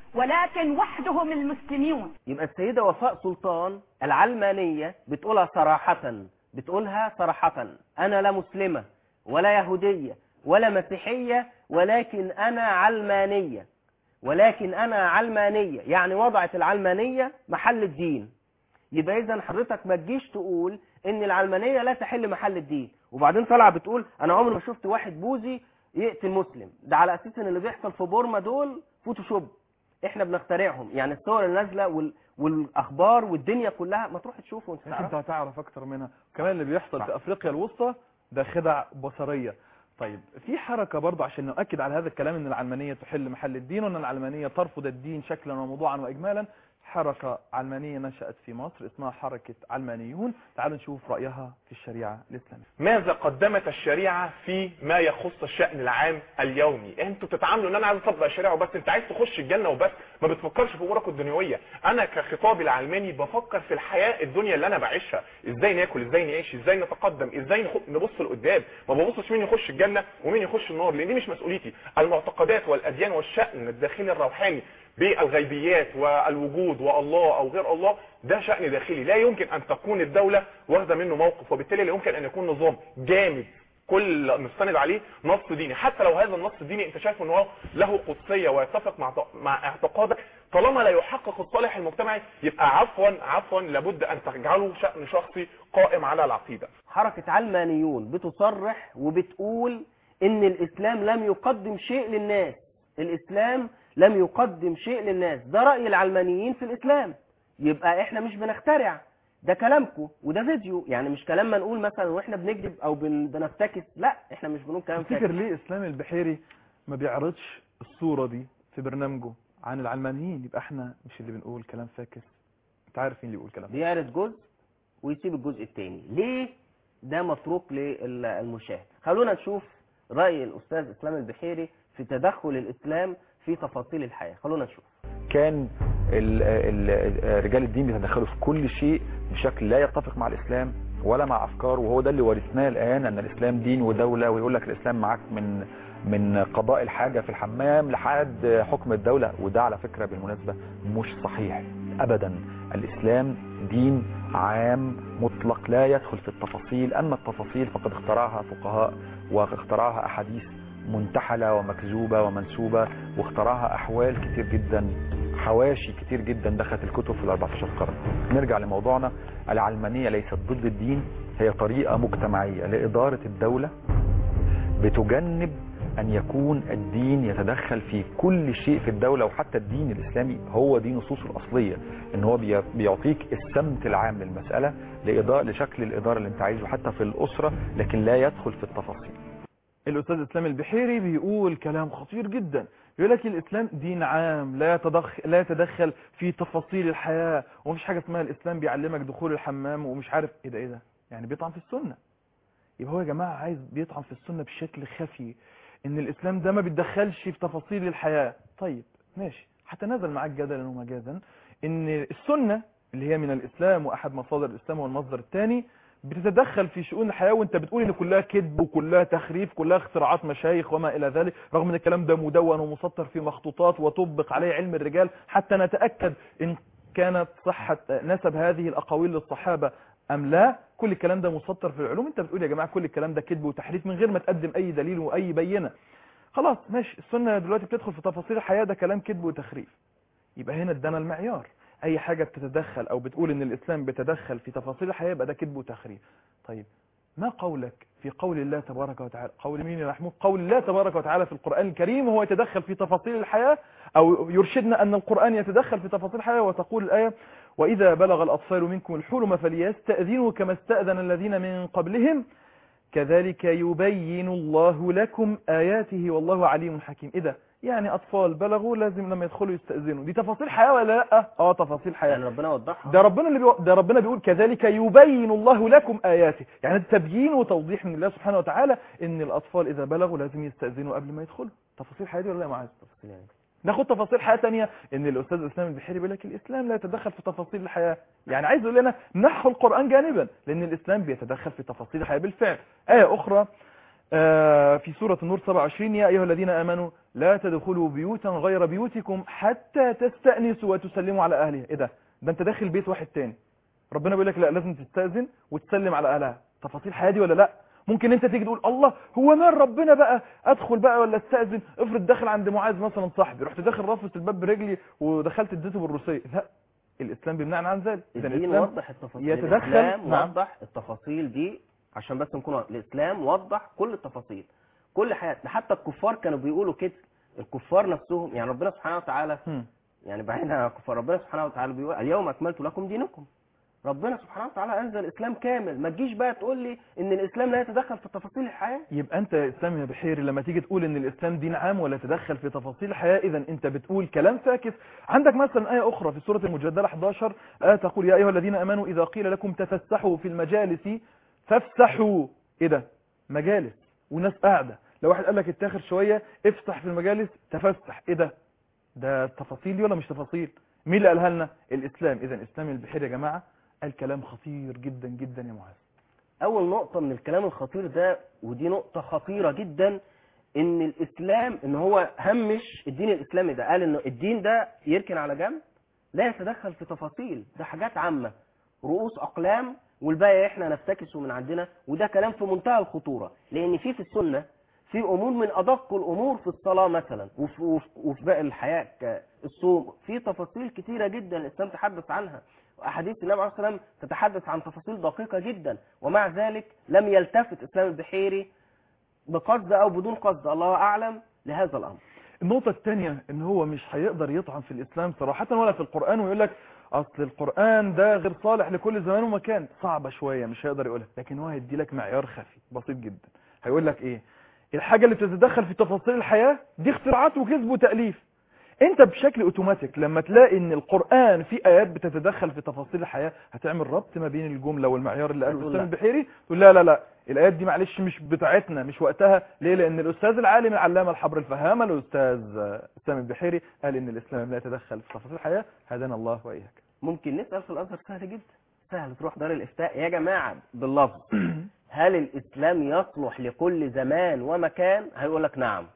Speaker 15: ولكن وحدهم المسلمون
Speaker 2: يبقى السيدة وفاء سلطان العلمانية بتقولها صراحة بتقولها صراحة أنا لا مسلمة ولا يهودية ولا مسيحية ولكن أنا علمانية ولكن أنا علمانية يعني وضعت العلمانية محل الدين يبقى إذا حضرتك ما تجيش تقول إن العلمانية لا تحل محل الدين وبعدين طالعة بتقول أنا عمري ما شفت واحد بوذي يقتل مسلم ده على أساس إن اللي بيحصل في بورما دول فوتوشوب احنا بنخترعهم يعني الصور اللي نازله وال... والاخبار والدنيا كلها ما تروح تشوفه وانت
Speaker 3: انت
Speaker 2: تعرف
Speaker 3: هتعرف اكتر منها كمان اللي بيحصل في افريقيا الوسطى ده خدع بصريه طيب في حركة برضه عشان نؤكد على هذا الكلام ان العلمانية تحل محل الدين وان العلمانية ترفض الدين شكلا وموضوعا واجمالا حركة علمانية نشأت في مصر اسمها حركة علمانيون تعالوا نشوف رأيها في الشريعة الإسلامية
Speaker 17: ماذا قدمت الشريعة في ما يخص الشأن العام اليومي انتوا بتتعاملوا ان انا عايز اطبق الشريعة وبس انت عايز تخش الجنة وبس ما بتفكرش في امورك الدنيوية انا كخطابي العلماني بفكر في الحياة الدنيا اللي انا بعيشها ازاي ناكل ازاي نعيش ازاي نتقدم ازاي نخ- نبص لقدام ما ببصش مين يخش الجنة ومين يخش النار لان دي مش مسؤوليتي المعتقدات والاديان والشأن الداخلي الروحاني بالغيبيات والوجود والله او غير الله ده شأن داخلي لا يمكن ان تكون الدولة واخده منه موقف وبالتالي لا يمكن ان يكون نظام جامد كل مستند عليه نص ديني حتى لو هذا النص الديني انت شايف ان هو له قدسيه ويتفق مع مع اعتقادك طالما لا يحقق الصالح المجتمعي يبقى عفوا عفوا لابد ان تجعله شأن شخصي قائم على العقيده
Speaker 2: حركة علمانيون بتصرح وبتقول ان الاسلام لم يقدم شيء للناس الاسلام لم يقدم شيء للناس ده رأي العلمانيين في الاسلام يبقى احنا مش بنخترع ده كلامكم وده فيديو يعني مش كلام ما نقول مثلا واحنا بنكذب او بن- بنفتكس لا احنا مش بنقول كلام
Speaker 3: تفتكر
Speaker 2: فاكس
Speaker 3: ليه اسلام البحيري ما بيعرضش الصورة دي في برنامجه عن العلمانيين يبقى احنا مش اللي بنقول كلام فاكس انت عارف مين اللي بيقول كلام
Speaker 2: بيعرض جزء ويسيب الجزء الثاني ليه ده متروك للمشاهد خلونا نشوف رأي الأستاذ إسلام البحيري في تدخل الإسلام في تفاصيل الحياة خلونا نشوف
Speaker 4: كان ال- ال- رجال الدين بيتدخلوا في كل شيء بشكل لا يتفق مع الإسلام ولا مع أفكاره وهو ده اللي ورثناه الآن أن الإسلام دين ودولة ويقول لك الإسلام معاك من من قضاء الحاجة في الحمام لحد حكم الدولة وده على فكرة بالمناسبة مش صحيح أبدا الإسلام دين عام مطلق لا يدخل في التفاصيل أما التفاصيل فقد اخترعها فقهاء واخترعها أحاديث منتحلة ومكذوبة ومنسوبة واخترعها أحوال كتير جدا حواشي كتير جدا دخلت الكتب في ال 14 قرن نرجع لموضوعنا العلمانية ليست ضد الدين هي طريقة مجتمعية لإدارة الدولة بتجنب أن يكون الدين يتدخل في كل شيء في الدولة وحتى الدين الإسلامي هو دي نصوصه الأصلية إن هو بي- بيعطيك السمت العام للمسألة لإضاءة لشكل الإدارة اللي أنت عايزه حتى في الأسرة لكن لا يدخل في التفاصيل
Speaker 3: الأستاذ إسلام البحيري بيقول كلام خطير جدا يقول لك الإسلام دين عام لا يتدخل, لا يتدخل في تفاصيل الحياة ومفيش حاجة اسمها الإسلام بيعلمك دخول الحمام ومش عارف إيه ده إيه ده يعني بيطعن في السنة يبقى هو يا جماعة عايز بيطعن في السنة بشكل خفي إن الإسلام ده ما بيتدخلش في تفاصيل الحياة طيب ماشي هتنازل معاك جدلا ومجازا إن السنة اللي هي من الإسلام وأحد مصادر الإسلام والمصدر الثاني بتتدخل في شؤون الحياة وانت بتقول ان كلها كذب وكلها تخريف كلها اختراعات مشايخ وما الى ذلك رغم ان الكلام ده مدون ومسطر في مخطوطات وطبق عليه علم الرجال حتى نتأكد ان كانت صحة نسب هذه الاقاويل للصحابة ام لا كل الكلام ده مسطر في العلوم انت بتقول يا جماعة كل الكلام ده كذب وتحريف من غير ما تقدم اي دليل واي بينة خلاص ماشي السنة دلوقتي بتدخل في تفاصيل الحياة ده كلام كذب وتخريف يبقى هنا ادانا المعيار اي حاجة بتتدخل او بتقول ان الاسلام بيتدخل في تفاصيل الحياة يبقى ده كذب وتخريف طيب ما قولك في قول الله تبارك وتعالى قول مين يا محمود قول الله تبارك وتعالى في القرآن الكريم هو يتدخل في تفاصيل الحياة او يرشدنا ان القرآن يتدخل في تفاصيل الحياة وتقول الآية واذا بلغ الاطفال منكم الحلم فليستأذنوا كما استأذن الذين من قبلهم كذلك يبين الله لكم آياته والله عليم حكيم إيه ده يعني أطفال بلغوا لازم لما يدخلوا يستأذنوا دي تفاصيل حياة ولا لا اه تفاصيل حياة
Speaker 2: يعني ربنا وضحها
Speaker 3: ده ربنا اللي بيو... ده ربنا بيقول كذلك يبين الله لكم آياته يعني ده تبيين وتوضيح من الله سبحانه وتعالى ان الأطفال إذا بلغوا لازم يستأذنوا قبل ما يدخلوا تفاصيل حياة دي ولا لا يا معاذ
Speaker 2: تفاصيل يعني
Speaker 3: ناخد تفاصيل حياة تانية ان الأستاذ إسلام البحيري بيقول لك الإسلام لا يتدخل في تفاصيل الحياة يعني عايز يقول لنا نحو القرآن جانبا لأن الإسلام بيتدخل في تفاصيل الحياة بالفعل آية أخرى آه، في سورة النور 27 يا أيها الذين آمنوا لا تدخلوا بيوتا غير بيوتكم حتى تستأنسوا وتسلموا على أهلها إيه ده ده أنت داخل بيت واحد تاني ربنا بيقول لك لا لازم تستأذن وتسلم على أهلها تفاصيل حياة دي ولا لا ممكن انت تيجي تقول الله هو مال ربنا بقى ادخل بقى ولا استأذن افرض داخل عند معاذ مثلا صاحبي رحت داخل رافس الباب برجلي ودخلت اديته بالروسية لا الاسلام بيمنعنا عن ذلك إذا
Speaker 2: الدين
Speaker 3: الإسلام
Speaker 2: وضح التفاصيل
Speaker 3: يتدخل
Speaker 2: الإسلام
Speaker 3: نعم.
Speaker 2: وضح التفاصيل دي عشان بس نكون واضح. الإسلام وضح كل التفاصيل كل حياتنا حتى الكفار كانوا بيقولوا كده الكفار نفسهم يعني ربنا سبحانه وتعالى
Speaker 3: هم.
Speaker 2: يعني بعيدا عن الكفار ربنا سبحانه وتعالى بيقول اليوم أكملت لكم دينكم ربنا سبحانه وتعالى أنزل الإسلام كامل ما تجيش بقى تقول لي إن الإسلام لا يتدخل في تفاصيل الحياة
Speaker 3: يبقى انت يا اسلام يا بحيري لما تيجي تقول ان الاسلام دين عام ولا يتدخل في تفاصيل الحياه اذا انت بتقول كلام فاكس عندك مثلا ايه اخرى في سوره المجادله 11 ايه تقول يا ايها الذين امنوا اذا قيل لكم تفسحوا في المجالس فافسحوا ايه ده مجالس وناس قاعده لو واحد قال لك اتاخر شويه افتح في المجالس تفسح ايه ده ده تفاصيل دي ولا مش تفاصيل مين اللي قالها لنا الاسلام اذا اسلام البحيري يا جماعه قال كلام خطير جدا جدا يا معاذ
Speaker 2: أول نقطة من الكلام الخطير ده ودي نقطة خطيرة جدا إن الإسلام إن هو همش الدين الإسلامي ده قال إنه الدين ده يركن على جنب لا يتدخل في تفاصيل ده حاجات عامة رؤوس أقلام والباقي إحنا نفتكسه من عندنا وده كلام في منتهى الخطورة لأن في في السنة في أمور من أدق الأمور في الصلاة مثلا وفي, وفي, وفي باقي الحياة الصوم في تفاصيل كتيرة جدا الإسلام تحدث عنها أحاديث النبي عليه الصلاة والسلام تتحدث عن تفاصيل دقيقة جدا ومع ذلك لم يلتفت إسلام البحيري بقصد أو بدون قصد الله أعلم لهذا الأمر
Speaker 3: النقطة الثانية ان هو مش هيقدر يطعن في الاسلام صراحة ولا في القرآن ويقول لك اصل القرآن ده غير صالح لكل زمان ومكان صعبة شوية مش هيقدر يقولها لكن هو هيدي لك معيار خفي بسيط جدا هيقول لك ايه الحاجة اللي بتتدخل في تفاصيل الحياة دي اختراعات وكذب وتأليف انت بشكل اوتوماتيك لما تلاقي ان القرآن فيه ايات بتتدخل في تفاصيل الحياة هتعمل ربط ما بين الجملة والمعيار اللي قاله
Speaker 2: هتقول
Speaker 3: الاسلام
Speaker 2: لا.
Speaker 3: البحيري تقول لا لا لا الايات دي معلش مش بتاعتنا مش وقتها ليه لان الاستاذ العالم العلامة الحبر الفهامة الاستاذ اسلام البحيري قال ان الاسلام لا يتدخل في تفاصيل الحياة هدانا الله واياك
Speaker 2: ممكن نسأل في الأزهر سهل جدا سهل تروح دار الإفتاء يا جماعة باللفظ هل الإسلام يصلح لكل زمان ومكان هيقول لك نعم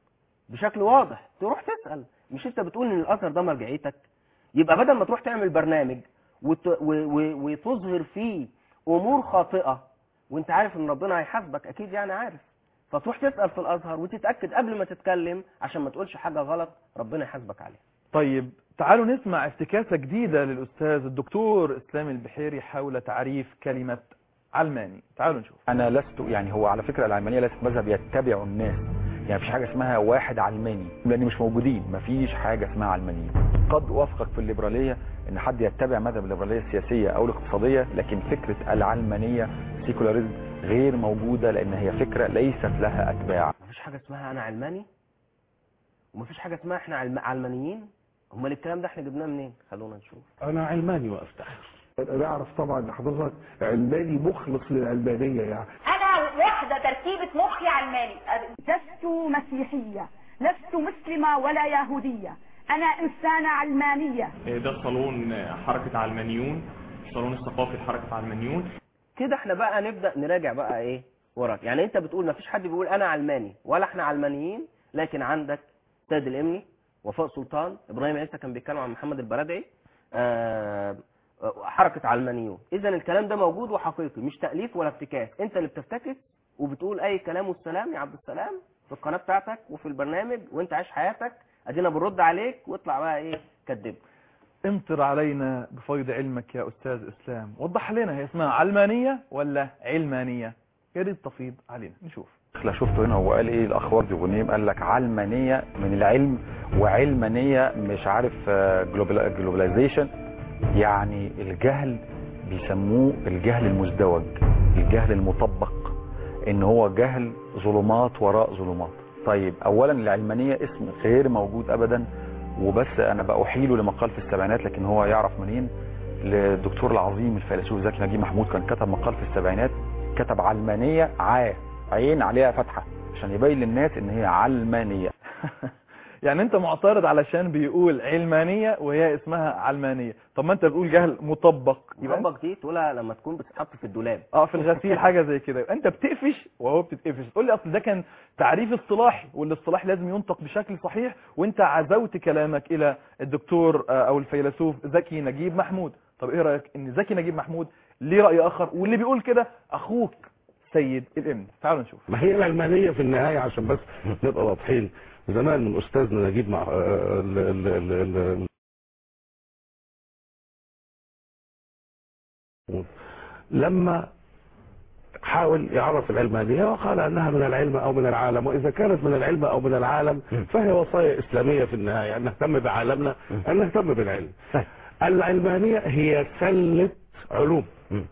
Speaker 2: بشكل واضح تروح تسأل مش انت بتقول ان الأزهر ده مرجعيتك يبقى بدل ما تروح تعمل برنامج وت... و... و... وتظهر فيه أمور خاطئة وانت عارف ان ربنا هيحاسبك اكيد يعني عارف فتروح تسأل في الأزهر وتتأكد قبل ما تتكلم عشان ما تقولش حاجة غلط ربنا يحاسبك عليها
Speaker 3: طيب تعالوا نسمع افتكاسة جديدة للأستاذ الدكتور إسلام البحيري حول تعريف كلمة علماني تعالوا نشوف
Speaker 4: انا لست يعني هو على فكره العلمانيه ليست مذهب يتبع الناس يعني مفيش حاجه اسمها واحد علماني لان مش موجودين مفيش حاجه اسمها علمانيين قد اوافقك في الليبراليه ان حد يتبع مذهب الليبراليه السياسيه او الاقتصاديه لكن فكره العلمانيه سيكولاريزم غير موجوده لان هي فكره ليست لها اتباع
Speaker 2: مفيش حاجه اسمها انا علماني ومفيش حاجه اسمها احنا علم... علمانيين امال الكلام ده احنا جبناه منين خلونا نشوف
Speaker 9: انا علماني وافتخر
Speaker 18: انا اعرف طبعا ان حضرتك علماني مخلص للعلمانيه يعني
Speaker 15: انا واحدة تركيبة مخي علماني لست مسيحية لست مسلمة ولا يهودية انا انسانة علمانية
Speaker 17: ده صالون حركة علمانيون الصالون الثقافي لحركة علمانيون
Speaker 2: كده احنا بقى نبدا نراجع بقى ايه وراك يعني انت بتقول مفيش حد بيقول انا علماني ولا احنا علمانيين لكن عندك سيد الامني وفاء سلطان ابراهيم عيسى كان بيتكلم عن محمد البرادعي آه حركه علمانيون اذا الكلام ده موجود وحقيقي مش تاليف ولا افتكاس انت اللي بتفتكس وبتقول اي كلام والسلام يا عبد السلام في القناه بتاعتك وفي البرنامج وانت عايش حياتك ادينا بنرد عليك واطلع بقى ايه كدب
Speaker 3: امطر علينا بفيض علمك يا استاذ اسلام وضح لنا هي اسمها علمانيه ولا علمانيه يا ريت تفيض علينا نشوف
Speaker 4: لا شفته هنا هو قال ايه الاخ وردي غنيم قال لك علمانيه من العلم وعلمانيه مش عارف جلوبلايزيشن يعني الجهل بيسموه الجهل المزدوج الجهل المطبق ان هو جهل ظلمات وراء ظلمات طيب اولا العلمانيه اسم غير موجود ابدا وبس انا باحيله لمقال في السبعينات لكن هو يعرف منين للدكتور العظيم الفيلسوف زكي نجيب محمود كان كتب مقال في السبعينات كتب علمانيه عا عين عليها فتحه عشان يبين للناس ان هي علمانيه
Speaker 3: يعني انت معترض علشان بيقول علمانيه وهي اسمها علمانيه طب ما انت بتقول جهل مطبق يبقى
Speaker 2: مطبق دي تقولها لما تكون بتتحط في الدولاب
Speaker 3: اه في الغسيل حاجه زي كده يبقى انت بتقفش وهو بتتقفش تقول لي اصل ده كان تعريف اصطلاحي والاصطلاح لازم ينطق بشكل صحيح وانت عزوت كلامك الى الدكتور او الفيلسوف زكي نجيب محمود طب ايه رايك ان زكي نجيب محمود ليه راي اخر واللي بيقول كده اخوك سيد الامن تعالوا نشوف
Speaker 9: ما هي العلمانيه في النهايه عشان بس نبقى واضحين زمان من استاذنا نجيب مع ال ال ال ال لما حاول يعرف العلمانية وقال أنها من العلم أو من العالم وإذا كانت من العلم أو من العالم فهي وصايا إسلامية في النهاية أن نهتم بعالمنا أن نهتم بالعلم العلمانية هي سلة علوم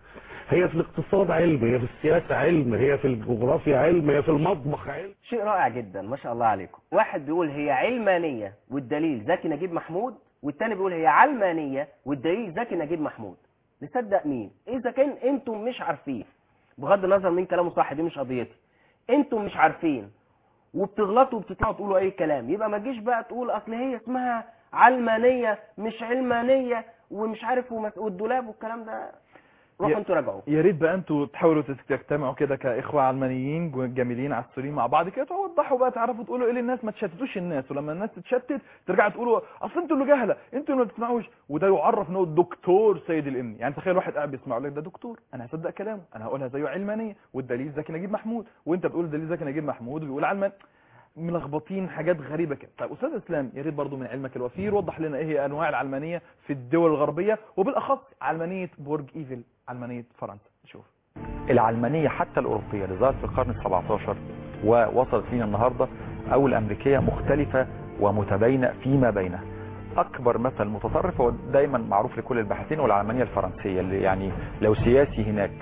Speaker 9: هي في الاقتصاد علم هي في السياسة علم هي في الجغرافيا علم هي في المطبخ علم
Speaker 2: شيء رائع جدا ما شاء الله عليكم واحد بيقول هي علمانية والدليل زكي نجيب محمود والتاني بيقول هي علمانية والدليل زكي نجيب محمود نصدق مين اذا كان انتم مش عارفين بغض النظر مين كلامه صح دي مش قضيتي انتم مش عارفين وبتغلطوا وبتطلعوا تقولوا اي كلام يبقى ما تجيش بقى تقول اصل هي اسمها علمانية مش علمانية ومش عارف ومس... والدولاب والكلام ده روحوا انتوا راجعوا
Speaker 3: يا ريت بقى انتوا تحاولوا تجتمعوا كده كاخوه علمانيين جميلين عسولين مع بعض كده توضحوا بقى تعرفوا تقولوا ايه للناس ما تشتتوش الناس ولما الناس تتشتت ترجعوا تقولوا اصل انتوا اللي جهله انتوا اللي ما بتسمعوش وده يعرف ان هو الدكتور سيد الامني يعني تخيل واحد قاعد بيسمع لك ده دكتور انا هصدق كلامه انا هقولها زيه علمانيه والدليل زكي نجيب محمود وانت بتقول دليل زكي نجيب محمود وبيقول علمان ملخبطين حاجات غريبه كده طيب استاذ اسلام يا ريت برضه من علمك الوفير وضح لنا ايه هي انواع العلمانيه في الدول الغربيه وبالاخص علمانيه برج ايفل علمانيه فرنسا شوف
Speaker 4: العلمانيه حتى الاوروبيه اللي ظهرت في القرن ال17 ووصلت لينا النهارده او الامريكيه مختلفه ومتباينه فيما بينها اكبر مثل متطرف هو دايما معروف لكل الباحثين هو العلمانيه الفرنسيه اللي يعني لو سياسي هناك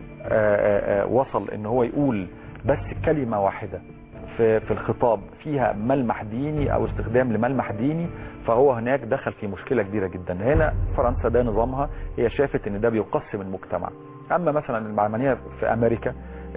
Speaker 4: آآ آآ وصل ان هو يقول بس كلمه واحده في في الخطاب فيها ملمح ديني او استخدام لملمح ديني فهو هناك دخل في مشكلة كبيرة جدا هنا فرنسا ده نظامها هي شافت ان ده بيقسم المجتمع اما مثلا العلمانية في امريكا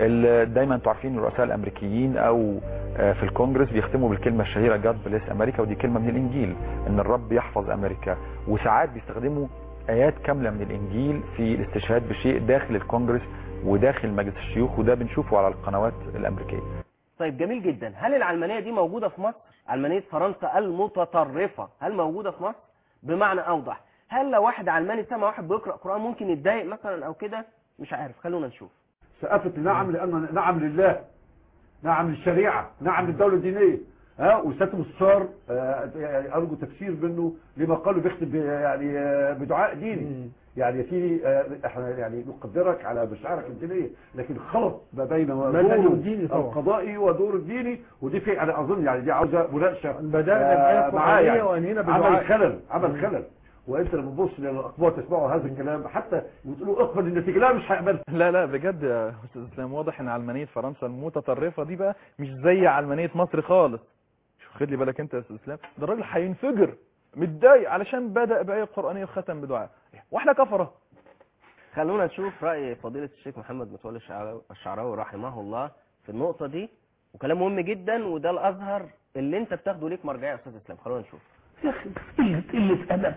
Speaker 4: دايما انتوا عارفين الرؤساء الامريكيين او في الكونجرس بيختموا بالكلمة الشهيرة جاد بليس امريكا ودي كلمة من الانجيل ان الرب يحفظ امريكا وساعات بيستخدموا ايات كاملة من الانجيل في الاستشهاد بشيء داخل الكونجرس وداخل مجلس الشيوخ وده بنشوفه على القنوات الامريكيه
Speaker 2: طيب جميل جدا هل العلمانية دي موجودة في مصر علمانية فرنسا المتطرفة هل موجودة في مصر بمعنى أوضح هل لو واحد علماني سمع واحد بيقرأ قرآن ممكن يتضايق مثلا أو كده مش عارف خلونا نشوف
Speaker 19: سقفت نعم لأن نعم لله نعم للشريعة نعم للدولة الدينية ها وسياده المستشار آه، يعني ارجو تفسير منه لما قالوا بيختم ب- يعني آه، بدعاء ديني يعني يا سيدي آه، احنا يعني نقدرك على مشاعرك الدينيه لكن خلط ما بين
Speaker 18: منهجه
Speaker 19: دوره
Speaker 18: الديني طبعا.
Speaker 19: القضائي ودوره الديني ودي في انا اظن يعني دي عاوزه مناقشه
Speaker 18: بدأنا بآية
Speaker 19: معاه
Speaker 18: قرآنية وأنهينا بدعاء.
Speaker 19: عمل خلل عمل
Speaker 18: مم.
Speaker 19: خلل وانت لما تبص للاخبار تسمعوا هذا الكلام حتى وتقولوا اقبل النتيجه لا مش هيقبل
Speaker 3: لا لا بجد يا استاذ اسلام واضح ان علمانيه فرنسا المتطرفه دي بقى مش زي علمانيه مصر خالص شوف خد لي بالك انت يا استاذ اسلام ده الراجل هينفجر متضايق علشان بدا بايه قرانيه وختم بدعاء واحنا كفره
Speaker 2: خلونا نشوف رأي فضيلة الشيخ محمد متولي الشعراوي- الشعراوي رحمه الله في النقطة دي وكلام مهم جدا وده الأزهر اللي أنت بتاخده ليك مرجعية يا أستاذ إسلام خلونا نشوف
Speaker 11: يا اخي قله قله ادب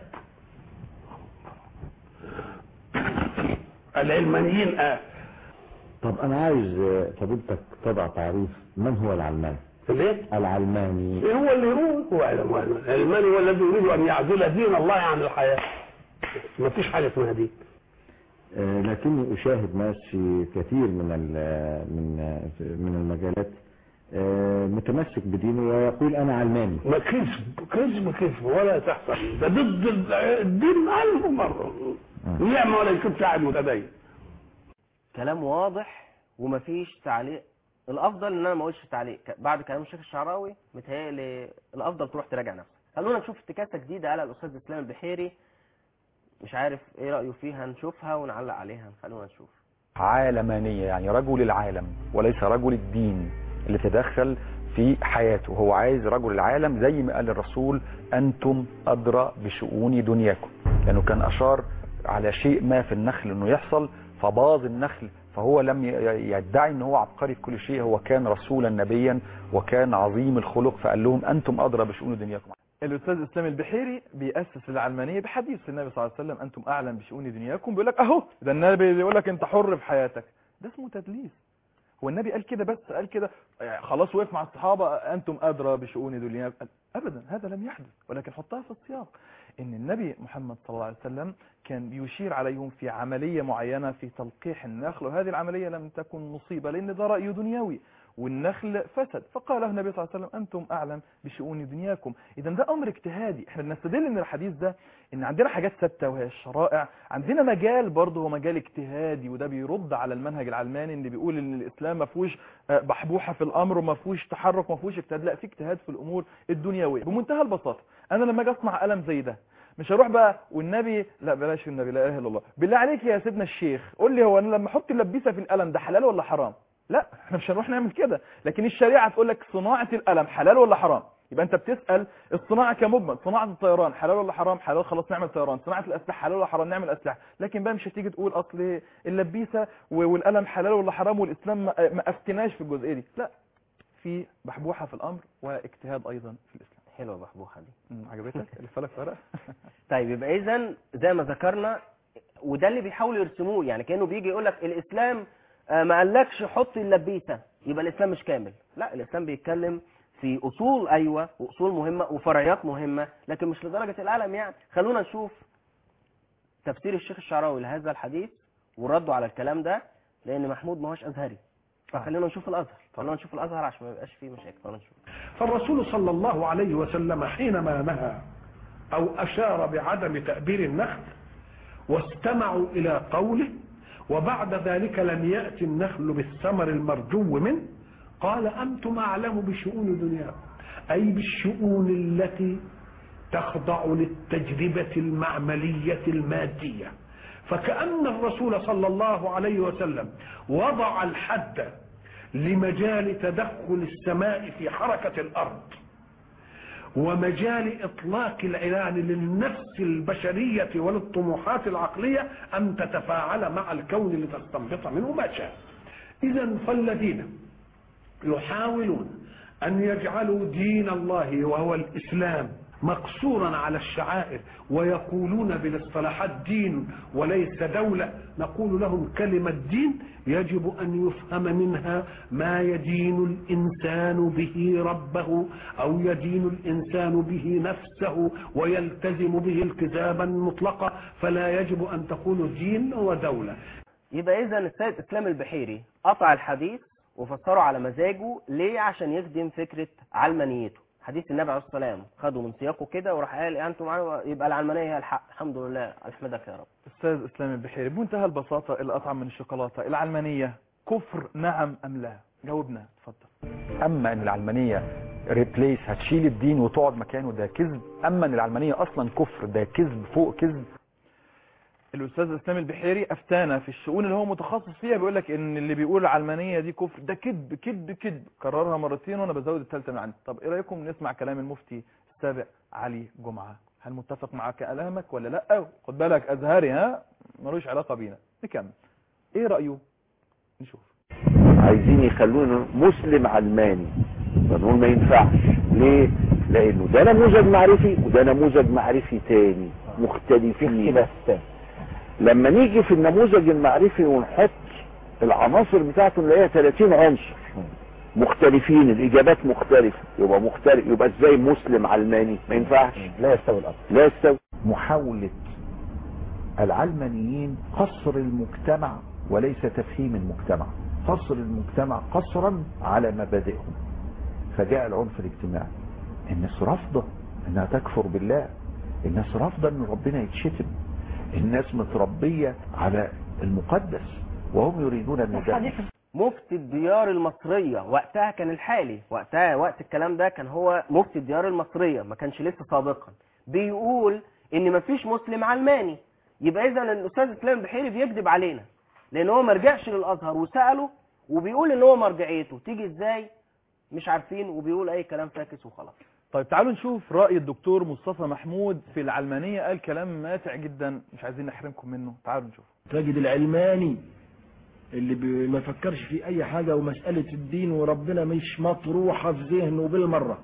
Speaker 11: العلمانيين اه
Speaker 20: طب انا عايز فضيلتك تضع تعريف من هو العلماني
Speaker 11: ليه؟
Speaker 20: العلماني
Speaker 11: إيه هو اللي يقول هو علماني العلماني هو الذي يريد ان يعزل دين الله عن الحياه ما فيش حاجه اسمها دين
Speaker 20: آه، لكني اشاهد ناس في كثير من ال- من من المجالات آه، متمسك بدينه ويقول انا علماني
Speaker 11: ما كذب كذب كذب ولا تحصل ده ضد ال- الدين ألف مرة نعمة ولا يكون شاعر متدين
Speaker 2: كلام واضح ومفيش تعليق الأفضل إن أنا ما أقولش تعليق ك- بعد كلام الشيخ الشعراوي متهيألي الأفضل تروح تراجع نفسك خلونا نشوف افتكاسة جديدة على الأستاذ إسلام البحيري مش عارف إيه رأيه فيها نشوفها ونعلق عليها خلونا نشوف
Speaker 4: عالمانية يعني رجل العالم وليس رجل الدين اللي تدخل في حياته هو عايز رجل العالم زي ما قال الرسول أنتم أدرى بشؤون دنياكم لأنه كان أشار على شيء ما في النخل أنه يحصل فباظ النخل فهو لم ي- يدعي أنه هو عبقري في كل شيء هو كان رسولا نبيا وكان عظيم الخلق فقال لهم أنتم أدرى بشؤون دنياكم
Speaker 3: الاستاذ اسلام البحيري بيأسس العلمانيه بحديث النبي صلى الله عليه وسلم انتم اعلم بشؤون دنياكم بيقول لك اهو ده النبي بيقول لك انت حر في حياتك ده اسمه تدليس هو النبي قال كده بس قال كده يعني خلاص وقف مع الصحابه انتم ادرى بشؤون دنياكم ابدا هذا لم يحدث ولكن حطها في السياق ان النبي محمد صلى الله عليه وسلم كان بيشير عليهم في عمليه معينه في تلقيح النخل وهذه العمليه لم تكن مصيبه لان ده راي دنيوي والنخل فسد فقال له النبي صلى الله عليه وسلم انتم اعلم بشؤون دنياكم اذا ده امر اجتهادي احنا بنستدل من الحديث ده ان عندنا حاجات ثابته وهي الشرائع عندنا مجال برضه هو مجال اجتهادي وده بيرد على المنهج العلماني اللي بيقول ان الاسلام ما فيهوش آه، بحبوحه في الامر وما فيهوش تحرك وما فيهوش اجتهاد لا في اجتهاد في الامور الدنيويه بمنتهى البساطه انا لما اجي اصنع قلم زي ده مش هروح بقى والنبي لا بلاش النبي لا اله الا الله بالله عليك يا سيدنا الشيخ قول لي هو انا لما احط اللبيسه في القلم ده حلال ولا حرام لا احنا مش هنروح نعمل كده لكن الشريعه تقول لك صناعه القلم حلال ولا حرام يبقى انت بتسال الصناعه كمجمل صناعه الطيران حلال ولا حرام حلال خلاص نعمل طيران صناعه الاسلحه حلال ولا حرام نعمل اسلحه لكن بقى مش هتيجي تقول اصل اللبيسه و- والقلم حلال ولا حرام والاسلام ما ما افتناش في الجزئيه دي لا في بحبوحه في الامر واجتهاد ايضا في الاسلام
Speaker 2: حلوة بحبوحة دي
Speaker 3: مم، عجبتك اللي فلك ورقه
Speaker 2: طيب يبقى اذا زي ما ذكرنا وده اللي بيحاولوا يرسموه يعني كانه بيجي يقول لك الاسلام آه، ما قالكش حط اللبيسه يبقى الاسلام مش كامل لا الاسلام بيتكلم في اصول ايوه واصول مهمه وفرعيات مهمه لكن مش لدرجه القلم يعني خلونا نشوف تفسير الشيخ الشعراوي لهذا الحديث ورده على الكلام ده لان محمود ما هوش ازهري فخلينا نشوف الازهر خلينا نشوف الازهر عشان ما يبقاش فيه مشاكل خلينا نشوف
Speaker 18: فالرسول صلى الله عليه وسلم حينما نهى أو أشار بعدم تأبير النخل واستمعوا إلى قوله وبعد ذلك لم يأتي النخل بالثمر المرجو منه قال أنتم أعلم بشؤون دنياكم أي بالشؤون التي تخضع للتجربة المعملية المادية فكأن الرسول صلى الله عليه وسلم وضع الحد لمجال تدخل السماء في حركة الأرض ومجال إطلاق الإعلان للنفس البشرية وللطموحات العقلية أن تتفاعل مع الكون لتستنبط منه ما شاء إذا فالذين يحاولون أن يجعلوا دين الله وهو الإسلام مقصورا على الشعائر ويقولون بالاصطلاحات دين وليس دولة نقول لهم كلمة دين يجب أن يفهم منها ما يدين الإنسان به ربه أو يدين الإنسان به نفسه ويلتزم به التزاما مطلقا فلا يجب أن تكون دين ودولة
Speaker 2: يبقى اذا السيد اسلام البحيري قطع الحديث وفسره على مزاجه ليه عشان يخدم فكرة علمانيته حديث النبي عليه الصلاه والسلام خدوا من سياقه كده وراح قال انتم معانا يبقى العلمانيه هي الحق الحمد لله احمدك يا رب
Speaker 3: استاذ اسلام البحيري بمنتهى البساطه اللي اطعم من الشوكولاته العلمانيه كفر نعم ام لا جاوبنا اتفضل
Speaker 4: اما ان العلمانيه ريبليس هتشيل الدين وتقعد مكانه ده كذب اما ان العلمانيه اصلا كفر ده كذب فوق كذب
Speaker 3: الاستاذ اسلام البحيري افتانا في الشؤون اللي هو متخصص فيها بيقول لك ان اللي بيقول العلمانيه دي كفر ده كذب كذب كذب كررها مرتين وانا بزود الثالثه من عندي طب ايه رايكم نسمع كلام المفتي السابق علي جمعه هل متفق مع كلامك ولا لا خد بالك ازهري ها ملوش علاقه بينا نكمل ايه رايه نشوف
Speaker 21: عايزين يخلونا مسلم علماني فنقول ما ينفعش ليه لانه ده نموذج معرفي وده نموذج معرفي تاني مختلفين لما نيجي في النموذج المعرفي ونحط العناصر بتاعته نلاقيها 30 عنصر مختلفين الاجابات مختلفه يبقى مختلف يبقى ازاي مسلم علماني ما ينفعش لا يستوي الامر لا يستوي
Speaker 6: محاولة العلمانيين قصر المجتمع وليس تفهيم المجتمع قصر المجتمع قصرا على مبادئهم فجاء العنف الاجتماعي الناس رافضة انها تكفر بالله الناس رافضة ان ربنا يتشتم الناس متربية على المقدس وهم يريدون النداء
Speaker 2: مفتي الديار المصرية وقتها كان الحالي وقتها وقت الكلام ده كان هو مفتي الديار المصرية ما كانش لسه سابقا بيقول ان مفيش مسلم علماني يبقى اذا الاستاذ اسلام البحيري بيكذب علينا لان هو ما رجعش للازهر وساله وبيقول ان هو مرجعيته تيجي ازاي مش عارفين وبيقول اي كلام فاكس وخلاص
Speaker 3: طيب تعالوا نشوف رأي الدكتور مصطفى محمود في العلمانية قال كلام ماتع جدا مش عايزين نحرمكم منه تعالوا نشوف
Speaker 22: تجد العلماني اللي بي- ما يفكرش في اي حاجة ومسألة الدين وربنا مش مطروحة في ذهنه بالمرة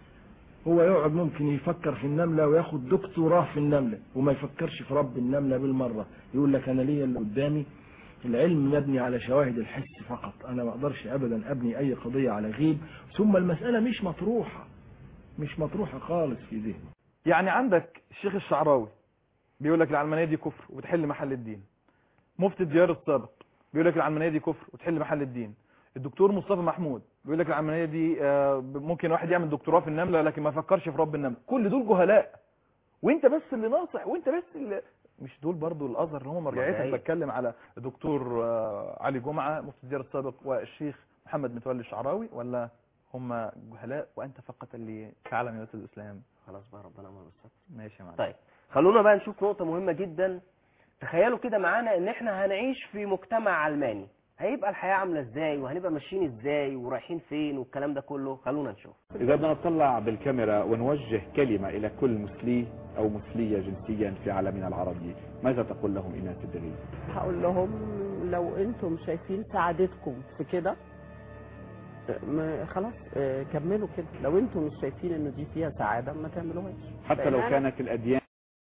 Speaker 22: هو يقعد ممكن يفكر في النملة وياخد دكتوراه في النملة وما يفكرش في رب النملة بالمرة يقول لك انا ليا اللي قدامي العلم مبني على شواهد الحس فقط انا ما اقدرش ابدا ابني اي قضية على غيب ثم المسألة مش مطروحة مش مطروحة خالص في ذهنه
Speaker 3: يعني عندك الشيخ الشعراوي بيقول لك العلمانية دي كفر وبتحل محل الدين مفتي الديار السابق بيقول لك العلمانية دي كفر وتحل محل الدين الدكتور مصطفى محمود بيقول لك العلمانية دي آه، ممكن واحد يعمل دكتوراه في النملة لكن ما فكرش في رب النملة كل دول جهلاء وانت بس اللي ناصح وانت بس اللي مش دول برضو الازهر اللي هم مرجعيتهم
Speaker 2: مرجعية.
Speaker 3: بتكلم على الدكتور آه، علي جمعة مفتي الديار السابق والشيخ محمد متولي الشعراوي ولا هم جهلاء وانت فقط اللي تعلم يا استاذ اسلام
Speaker 2: خلاص بقى ربنا ما بالستر
Speaker 3: ماشي يا معلم
Speaker 2: طيب خلونا بقى نشوف نقطة مهمة جدا تخيلوا كده معانا ان احنا هنعيش في مجتمع علماني هيبقى الحياة عاملة ازاي وهنبقى ماشيين ازاي ورايحين فين والكلام ده كله خلونا نشوف
Speaker 23: إذا بدنا نطلع بالكاميرا ونوجه كلمة إلى كل مسلي أو مسلية جنسيا في عالمنا العربي ماذا تقول لهم إيناس الدغيب؟
Speaker 24: هقول لهم لو انتم شايفين سعادتكم في كده ما- خلاص آه، كملوا كده لو انتم مش شايفين ان دي فيها سعاده ما تعملوهاش
Speaker 23: حتى لو
Speaker 24: لأن أنا
Speaker 23: كانت الأديان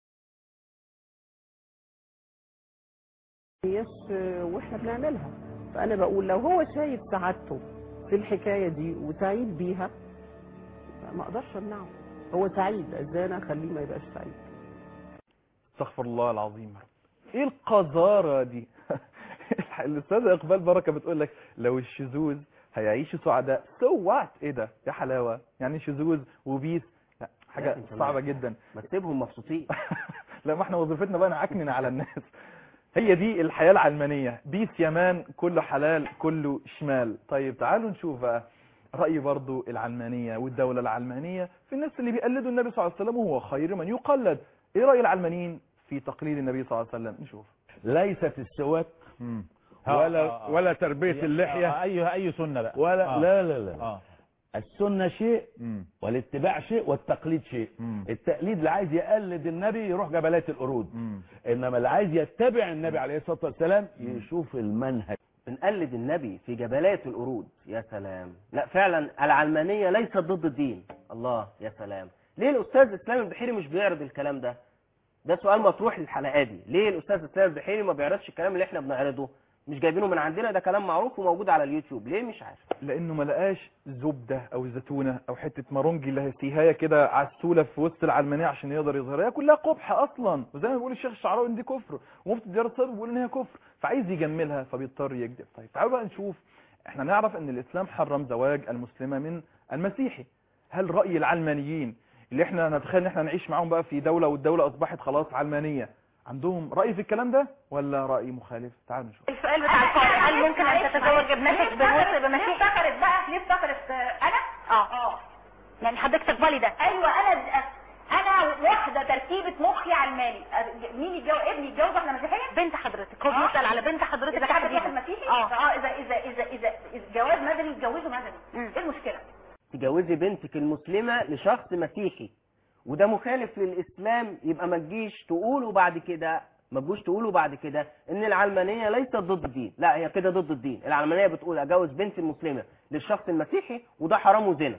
Speaker 24: هيش آه، واحنا بنعملها فانا بقول لو هو شايف سعادته في الحكايه دي وسعيد بيها ما اقدرش امنعه هو سعيد ازاي انا اخليه ما يبقاش سعيد
Speaker 3: استغفر الله العظيم يا رب ايه القذارة دي الاستاذة اقبال بركة بتقول لك لو الشذوذ هيعيشوا سعداء سو وات ايه ده يا حلاوة يعني شذوذ وبيس لا حاجة
Speaker 2: انت ما-
Speaker 3: صعبة جدا
Speaker 2: ما تسيبهم مبسوطين
Speaker 3: لا ما احنا وظيفتنا بقى نعكنن على الناس هي دي الحياة العلمانية بيس يمان كله حلال كله شمال طيب تعالوا نشوف بقى رأي برضو العلمانية والدولة العلمانية في الناس اللي بيقلدوا النبي صلى الله عليه وسلم وهو خير من يقلد ايه رأي العلمانيين في تقليد النبي صلى الله عليه وسلم نشوف
Speaker 6: ليست السواك
Speaker 25: ولا
Speaker 6: ولا تربية
Speaker 25: اللحية اي اي سنة بقى
Speaker 6: ولا
Speaker 25: آه.
Speaker 6: لا لا لا
Speaker 25: اه
Speaker 6: السنة شيء والاتباع شيء والتقليد شيء التقليد اللي عايز يقلد النبي يروح جبلات القرود انما اللي عايز يتبع النبي عليه الصلاة والسلام يشوف المنهج
Speaker 2: بنقلد النبي في جبلات القرود يا سلام لا فعلا العلمانية ليست ضد الدين الله يا سلام ليه الأستاذ إسلام البحيري مش بيعرض الكلام ده ده سؤال مطروح للحلقة دي ليه الأستاذ إسلام البحيري ما بيعرضش الكلام اللي احنا بنعرضه مش جايبينه من عندنا ده كلام معروف وموجود على اليوتيوب ليه مش عارف
Speaker 3: لانه ما لقاش زبده او زيتونه او حته مرونجي اللي هيسيها كده عسوله في وسط العلمانيه عشان يقدر يظهرها هي كلها قبح اصلا وزي ما بيقول الشيخ الشعراوي ان دي كفر ومفتي الديار السابق بيقول ان هي كفر فعايز يجملها فبيضطر يكذب طيب تعالوا بقى نشوف احنا نعرف ان الاسلام حرم زواج المسلمه من المسيحي هل راي العلمانيين اللي احنا نتخيل ان احنا نعيش معاهم بقى في دوله والدوله اصبحت خلاص علمانيه عندهم راي في الكلام ده ولا راي مخالف تعالوا نشوف
Speaker 15: السؤال بتاع الفاضل هل ممكن ان تتزوج ابنتك بمسلم بمسيحي؟ ليه افتكرت بقى ليه افتكرت انا؟ اه اه يعني حضرتك تقبلي ده ايوه انا انا واحده تركيبه مخي علماني أ- مين يتجوز ابني يتجوز واحده مسيحيه؟ بنت حضرتك هو بيسال على بنت حضرتك اذا حابب واحد مسيحي؟ اه اه اذا اذا اذا اذا إذا جواز مدني يتجوزه مدني ايه المشكله؟
Speaker 2: تجوزي بنتك المسلمة لشخص مسيحي وده مخالف للإسلام يبقى ما تجيش تقولوا بعد كده ما تجوش تقولوا بعد كده ان العلمانية ليست ضد الدين لا هي كده ضد الدين العلمانية بتقول اجوز بنتي المسلمة للشخص المسيحي وده حرام وزنا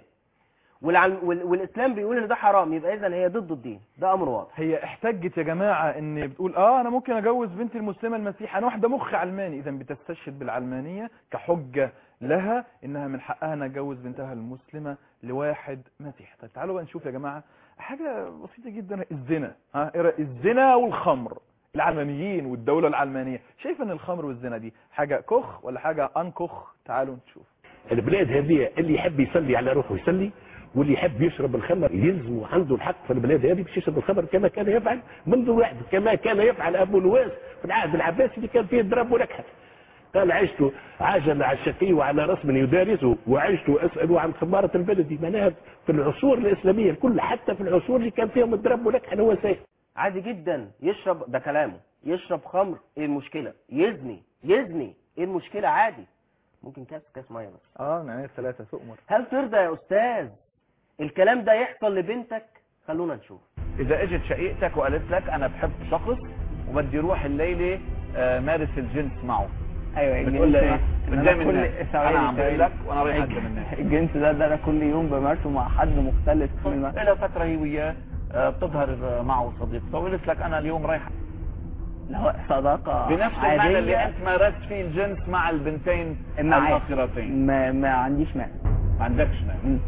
Speaker 2: والعلم وال... والاسلام بيقول ان ده حرام يبقى اذا هي ضد الدين ده امر واضح
Speaker 3: هي احتجت يا جماعه ان بتقول اه انا ممكن اجوز بنتي المسلمه المسيحي انا واحده مخ علماني اذا بتستشهد بالعلمانيه كحجه لها انها من حقها ان اجوز بنتها المسلمه لواحد مسيحي طيب تعالوا بقى نشوف يا جماعه حاجه بسيطه جدا الزنا ها إيه رأيك؟ الزنا والخمر العلمانيين والدوله العلمانيه شايف ان الخمر والزنا دي حاجه كخ ولا حاجه انكخ تعالوا نشوف
Speaker 1: البلاد هذه اللي يحب يصلي على روحه يصلي واللي يحب يشرب الخمر يلزم عنده الحق في البلاد هذه باش يشرب الخمر كما كان يفعل منذ واحد كما كان يفعل ابو نواس في العهد العباسي اللي كان فيه الضرب ونكحه قال عشت عاجل على الشقي وعلى رسم يدارسه وعشت اسال عن خماره البلد معناها في العصور الاسلاميه الكل حتى في العصور اللي كان فيهم الضرب ونكحه نواسيه
Speaker 2: عادي جدا يشرب ده كلامه يشرب خمر ايه المشكلة يزني يزني ايه المشكلة عادي ممكن كاس كاس ميه بس
Speaker 3: اه يعني ثلاثه تؤمر
Speaker 2: هل ترضى يا استاذ الكلام ده يحصل لبنتك خلونا نشوف
Speaker 5: اذا اجت شقيقتك وقالت لك انا بحب شخص وبدي اروح الليله آه، مارس الجنس معه
Speaker 7: ايوه
Speaker 5: بتقول لها ايه
Speaker 7: إن
Speaker 5: بتضايق
Speaker 7: أنا
Speaker 5: منك
Speaker 7: كل ثواني
Speaker 5: انا عم بقول
Speaker 7: ثواني.
Speaker 5: لك وانا رايح اقدم الناس
Speaker 7: الجنس ده ده انا كل يوم بمارسه مع حد مختلف من الم-
Speaker 5: لها فتره هي وياه آه، بتظهر معه صديقته وقلت لك انا اليوم رايح
Speaker 7: اللي هو صداقة
Speaker 5: بنفس المعنى اللي
Speaker 7: عادية
Speaker 5: انت مارست فيه الجنس مع البنتين
Speaker 7: معاك.
Speaker 5: الناصرتين
Speaker 7: ما, ما عنديش مانع
Speaker 5: ما عندكش مانع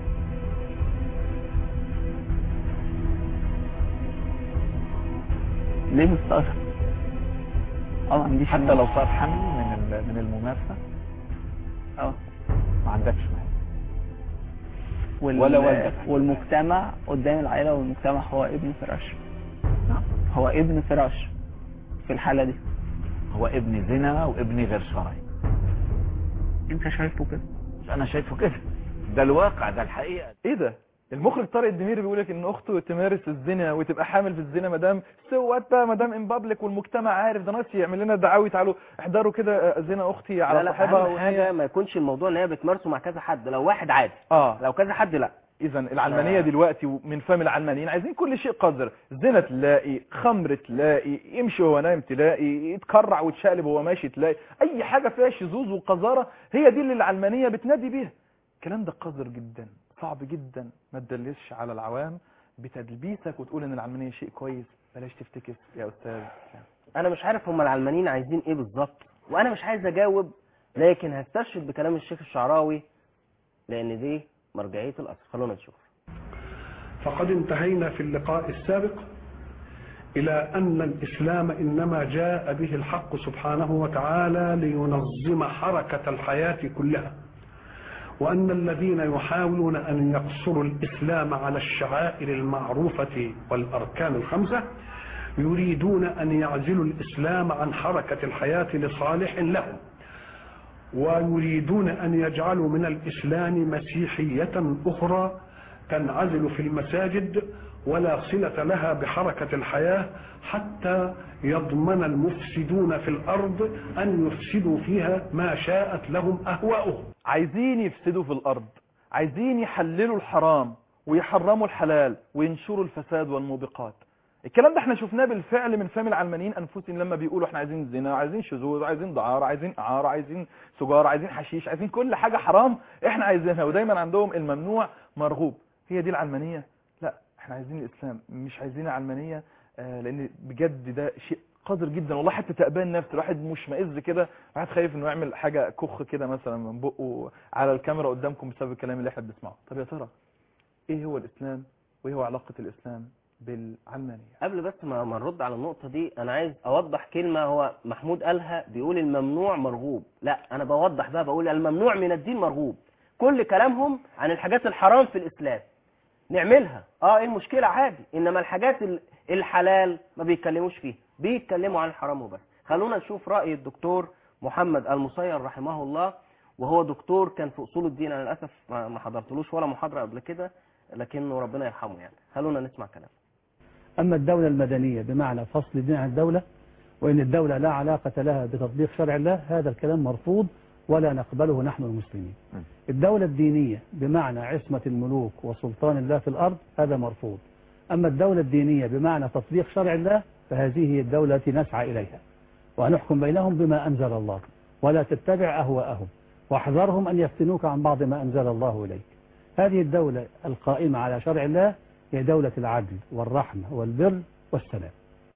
Speaker 7: ليه مستغرب؟ اه ما عنديش
Speaker 5: حتى
Speaker 7: مانع.
Speaker 5: لو صار حمل من ال- من الممارسه
Speaker 7: اه
Speaker 5: ما عندكش مانع
Speaker 7: وال...
Speaker 5: ولا والدك.
Speaker 7: والمجتمع قدام العائلة والمجتمع هو ابن فراش
Speaker 5: نعم.
Speaker 7: هو ابن فراش في الحالة دي
Speaker 5: هو ابن زنا وابن غير شرعي
Speaker 7: انت شايفه كده
Speaker 5: انا شايفه كده ده الواقع ده الحقيقه
Speaker 3: ايه ده المخرج طارق الدميري بيقول لك ان اخته تمارس الزنا وتبقى حامل في الزنا مدام سوت بقى مدام ان بابليك والمجتمع عارف ده ناس يعمل لنا دعاوي تعالوا احضروا كده آه، زنا اختي على
Speaker 2: لا لا
Speaker 3: صاحبها
Speaker 2: اهم
Speaker 3: وهي-
Speaker 2: حاجة ما يكونش الموضوع ان هي بتمارسه مع كذا حد لو واحد عادي
Speaker 3: اه
Speaker 2: لو كذا حد لا
Speaker 3: اذا العلمانيه
Speaker 2: آه.
Speaker 3: دلوقتي من فم العلمانيين عايزين كل شيء قذر زنا تلاقي خمر تلاقي يمشي وهو نايم تلاقي يتكرع ويتشقلب وهو ماشي تلاقي اي حاجه فيها شذوذ وقذاره هي دي اللي العلمانيه بتنادي بيها الكلام ده قذر جدا صعب جدا ما تدلسش على العوام بتدليسك وتقول ان العلمانيه شيء كويس بلاش تفتكس يا استاذ
Speaker 2: انا مش عارف هم العلمانيين عايزين ايه بالظبط وانا مش عايز اجاوب لكن هستشهد بكلام الشيخ الشعراوي لان دي مرجعيه الاصل خلونا نشوف
Speaker 18: فقد انتهينا في اللقاء السابق إلى أن الإسلام إنما جاء به الحق سبحانه وتعالى لينظم حركة الحياة كلها وأن الذين يحاولون أن يقصروا الإسلام على الشعائر المعروفة والأركان الخمسة يريدون أن يعزلوا الإسلام عن حركة الحياة لصالح لهم ويريدون أن يجعلوا من الإسلام مسيحية أخرى تنعزل في المساجد ولا صلة لها بحركة الحياة حتى يضمن المفسدون في الأرض أن يفسدوا فيها ما شاءت لهم أهواؤهم
Speaker 3: عايزين يفسدوا في الارض عايزين يحللوا الحرام ويحرموا الحلال وينشروا الفساد والموبقات الكلام ده احنا شفناه بالفعل من فم العلمانيين انفسهم لما بيقولوا احنا عايزين زنا عايزين شذوذ عايزين دعارة عايزين اعارة عايزين سجارة عايزين حشيش عايزين كل حاجة حرام احنا عايزينها ودايما عندهم الممنوع مرغوب هي دي العلمانية لا احنا عايزين الاسلام مش عايزين العلمانية آه لان بجد ده شيء قذر جدا والله حتى تأبان نفس الواحد مشمئز كده الواحد خايف انه يعمل حاجة كخ كده مثلا من بقه على الكاميرا قدامكم بسبب الكلام اللي احنا بنسمعه طب يا ترى ايه هو الاسلام وايه هو علاقة الاسلام بالعلمانية
Speaker 2: قبل بس ما ما نرد على النقطة دي أنا عايز أوضح كلمة هو محمود قالها بيقول الممنوع مرغوب لا أنا بوضح بقى بقول الممنوع من الدين مرغوب كل كلامهم عن الحاجات الحرام في الاسلام نعملها اه ايه المشكله عادي انما الحاجات ال- الحلال ما بيتكلموش فيها بيتكلموا عن الحرام وبس خلونا نشوف راي الدكتور محمد المصير رحمه الله وهو دكتور كان في اصول الدين انا للاسف ما ما حضرتلوش ولا محاضره قبل كده لكنه ربنا يرحمه يعني خلونا نسمع كلامه
Speaker 8: أما الدولة المدنية بمعنى فصل الدين عن الدولة وإن الدولة لا علاقة لها بتطبيق شرع الله هذا الكلام مرفوض ولا نقبله نحن المسلمين الدولة الدينية بمعنى عصمة الملوك وسلطان الله في الأرض هذا مرفوض أما الدولة الدينية بمعنى تطبيق شرع الله فهذه هي الدولة التي نسعى إليها ونحكم بينهم بما أنزل الله ولا تتبع أهواءهم واحذرهم أن يفتنوك عن بعض ما أنزل الله إليك هذه الدولة القائمة على شرع الله هي دولة العدل والرحمة والبر والسلام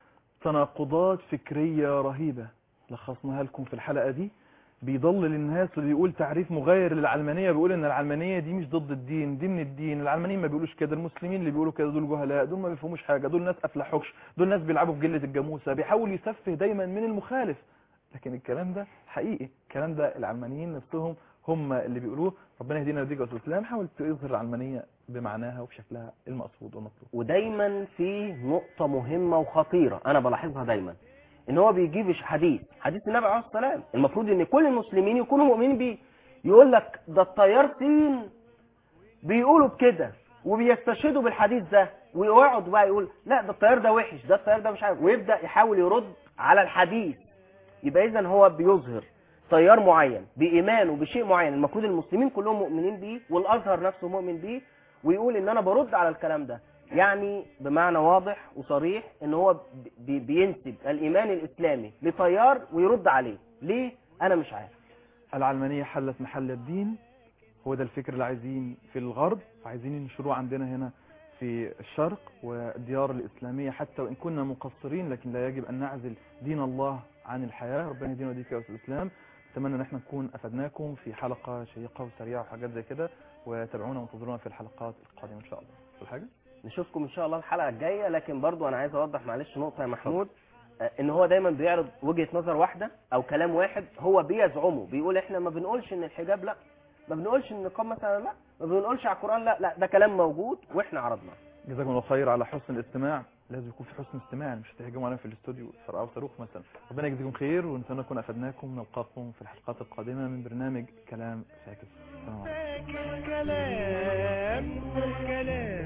Speaker 3: تناقضات فكرية رهيبة لخصناها لكم في الحلقة دي بيضلل الناس اللي بيقول تعريف مغاير للعلمانية بيقول ان العلمانية دي مش ضد الدين دي من الدين العلمانيين ما بيقولوش كده المسلمين اللي بيقولوا كده دول جهلاء دول ما بيفهموش حاجة دول ناس افلحوكش دول ناس بيلعبوا في جلة الجاموسة بيحاول يسفه دايما من المخالف لكن الكلام ده حقيقي الكلام ده العلمانيين نفسهم هم اللي بيقولوه ربنا يهدينا ويهديك يا استاذ اسلام حاول تظهر العلمانية بمعناها وبشكلها المقصود والمطلوب
Speaker 2: ودايما في نقطة مهمة وخطيرة أنا بلاحظها دايما إن هو بيجيب حديث حديث النبي عليه الصلاة والسلام المفروض إن كل المسلمين يكونوا مؤمنين بيه يقول لك ده الطيار سين بيقولوا بكده وبيستشهدوا بالحديث ده ويقعد بقى يقول لا ده الطيار ده وحش ده الطيار ده مش عارف ويبدأ يحاول يرد على الحديث يبقى إذا هو بيظهر تيار معين بإيمانه بشيء معين المفروض المسلمين كلهم مؤمنين بيه والأزهر نفسه مؤمن بيه ويقول ان انا برد على الكلام ده يعني بمعنى واضح وصريح ان هو بي- بينسب الايمان الاسلامي لتيار ويرد عليه ليه انا مش عارف
Speaker 3: العلمانية حلت محل الدين هو ده الفكر اللي عايزين في الغرب عايزين ينشروه عندنا هنا في الشرق والديار الإسلامية حتى وإن كنا مقصرين لكن لا يجب أن نعزل دين الله عن الحياة ربنا يدينا وديك يا أستاذ الإسلام أتمنى أن احنا نكون أفدناكم في حلقة شيقة وسريعة وحاجات زي كده وتابعونا وانتظرونا في الحلقات القادمة إن شاء الله في حاجة
Speaker 2: نشوفكم ان شاء الله الحلقه الجايه لكن برضو انا عايز اوضح معلش نقطه يا محمود آه، ان هو دايما بيعرض وجهه نظر واحده او كلام واحد هو بيزعمه بيقول احنا ما بنقولش ان الحجاب لا ما بنقولش ان النقاب مثلا لا ما بنقولش على القران لا لا ده كلام موجود واحنا عرضناه
Speaker 3: جزاكم الله خير على حسن الاستماع لازم يكون في حسن استماع مش هتهجموا علينا في الاستوديو فرقعوا صاروخ مثلا ربنا يجزيكم خير ونتمنى نكون افدناكم نلقاكم في الحلقات القادمه من برنامج كلام فاكس السلام عليكم
Speaker 10: كلام كلام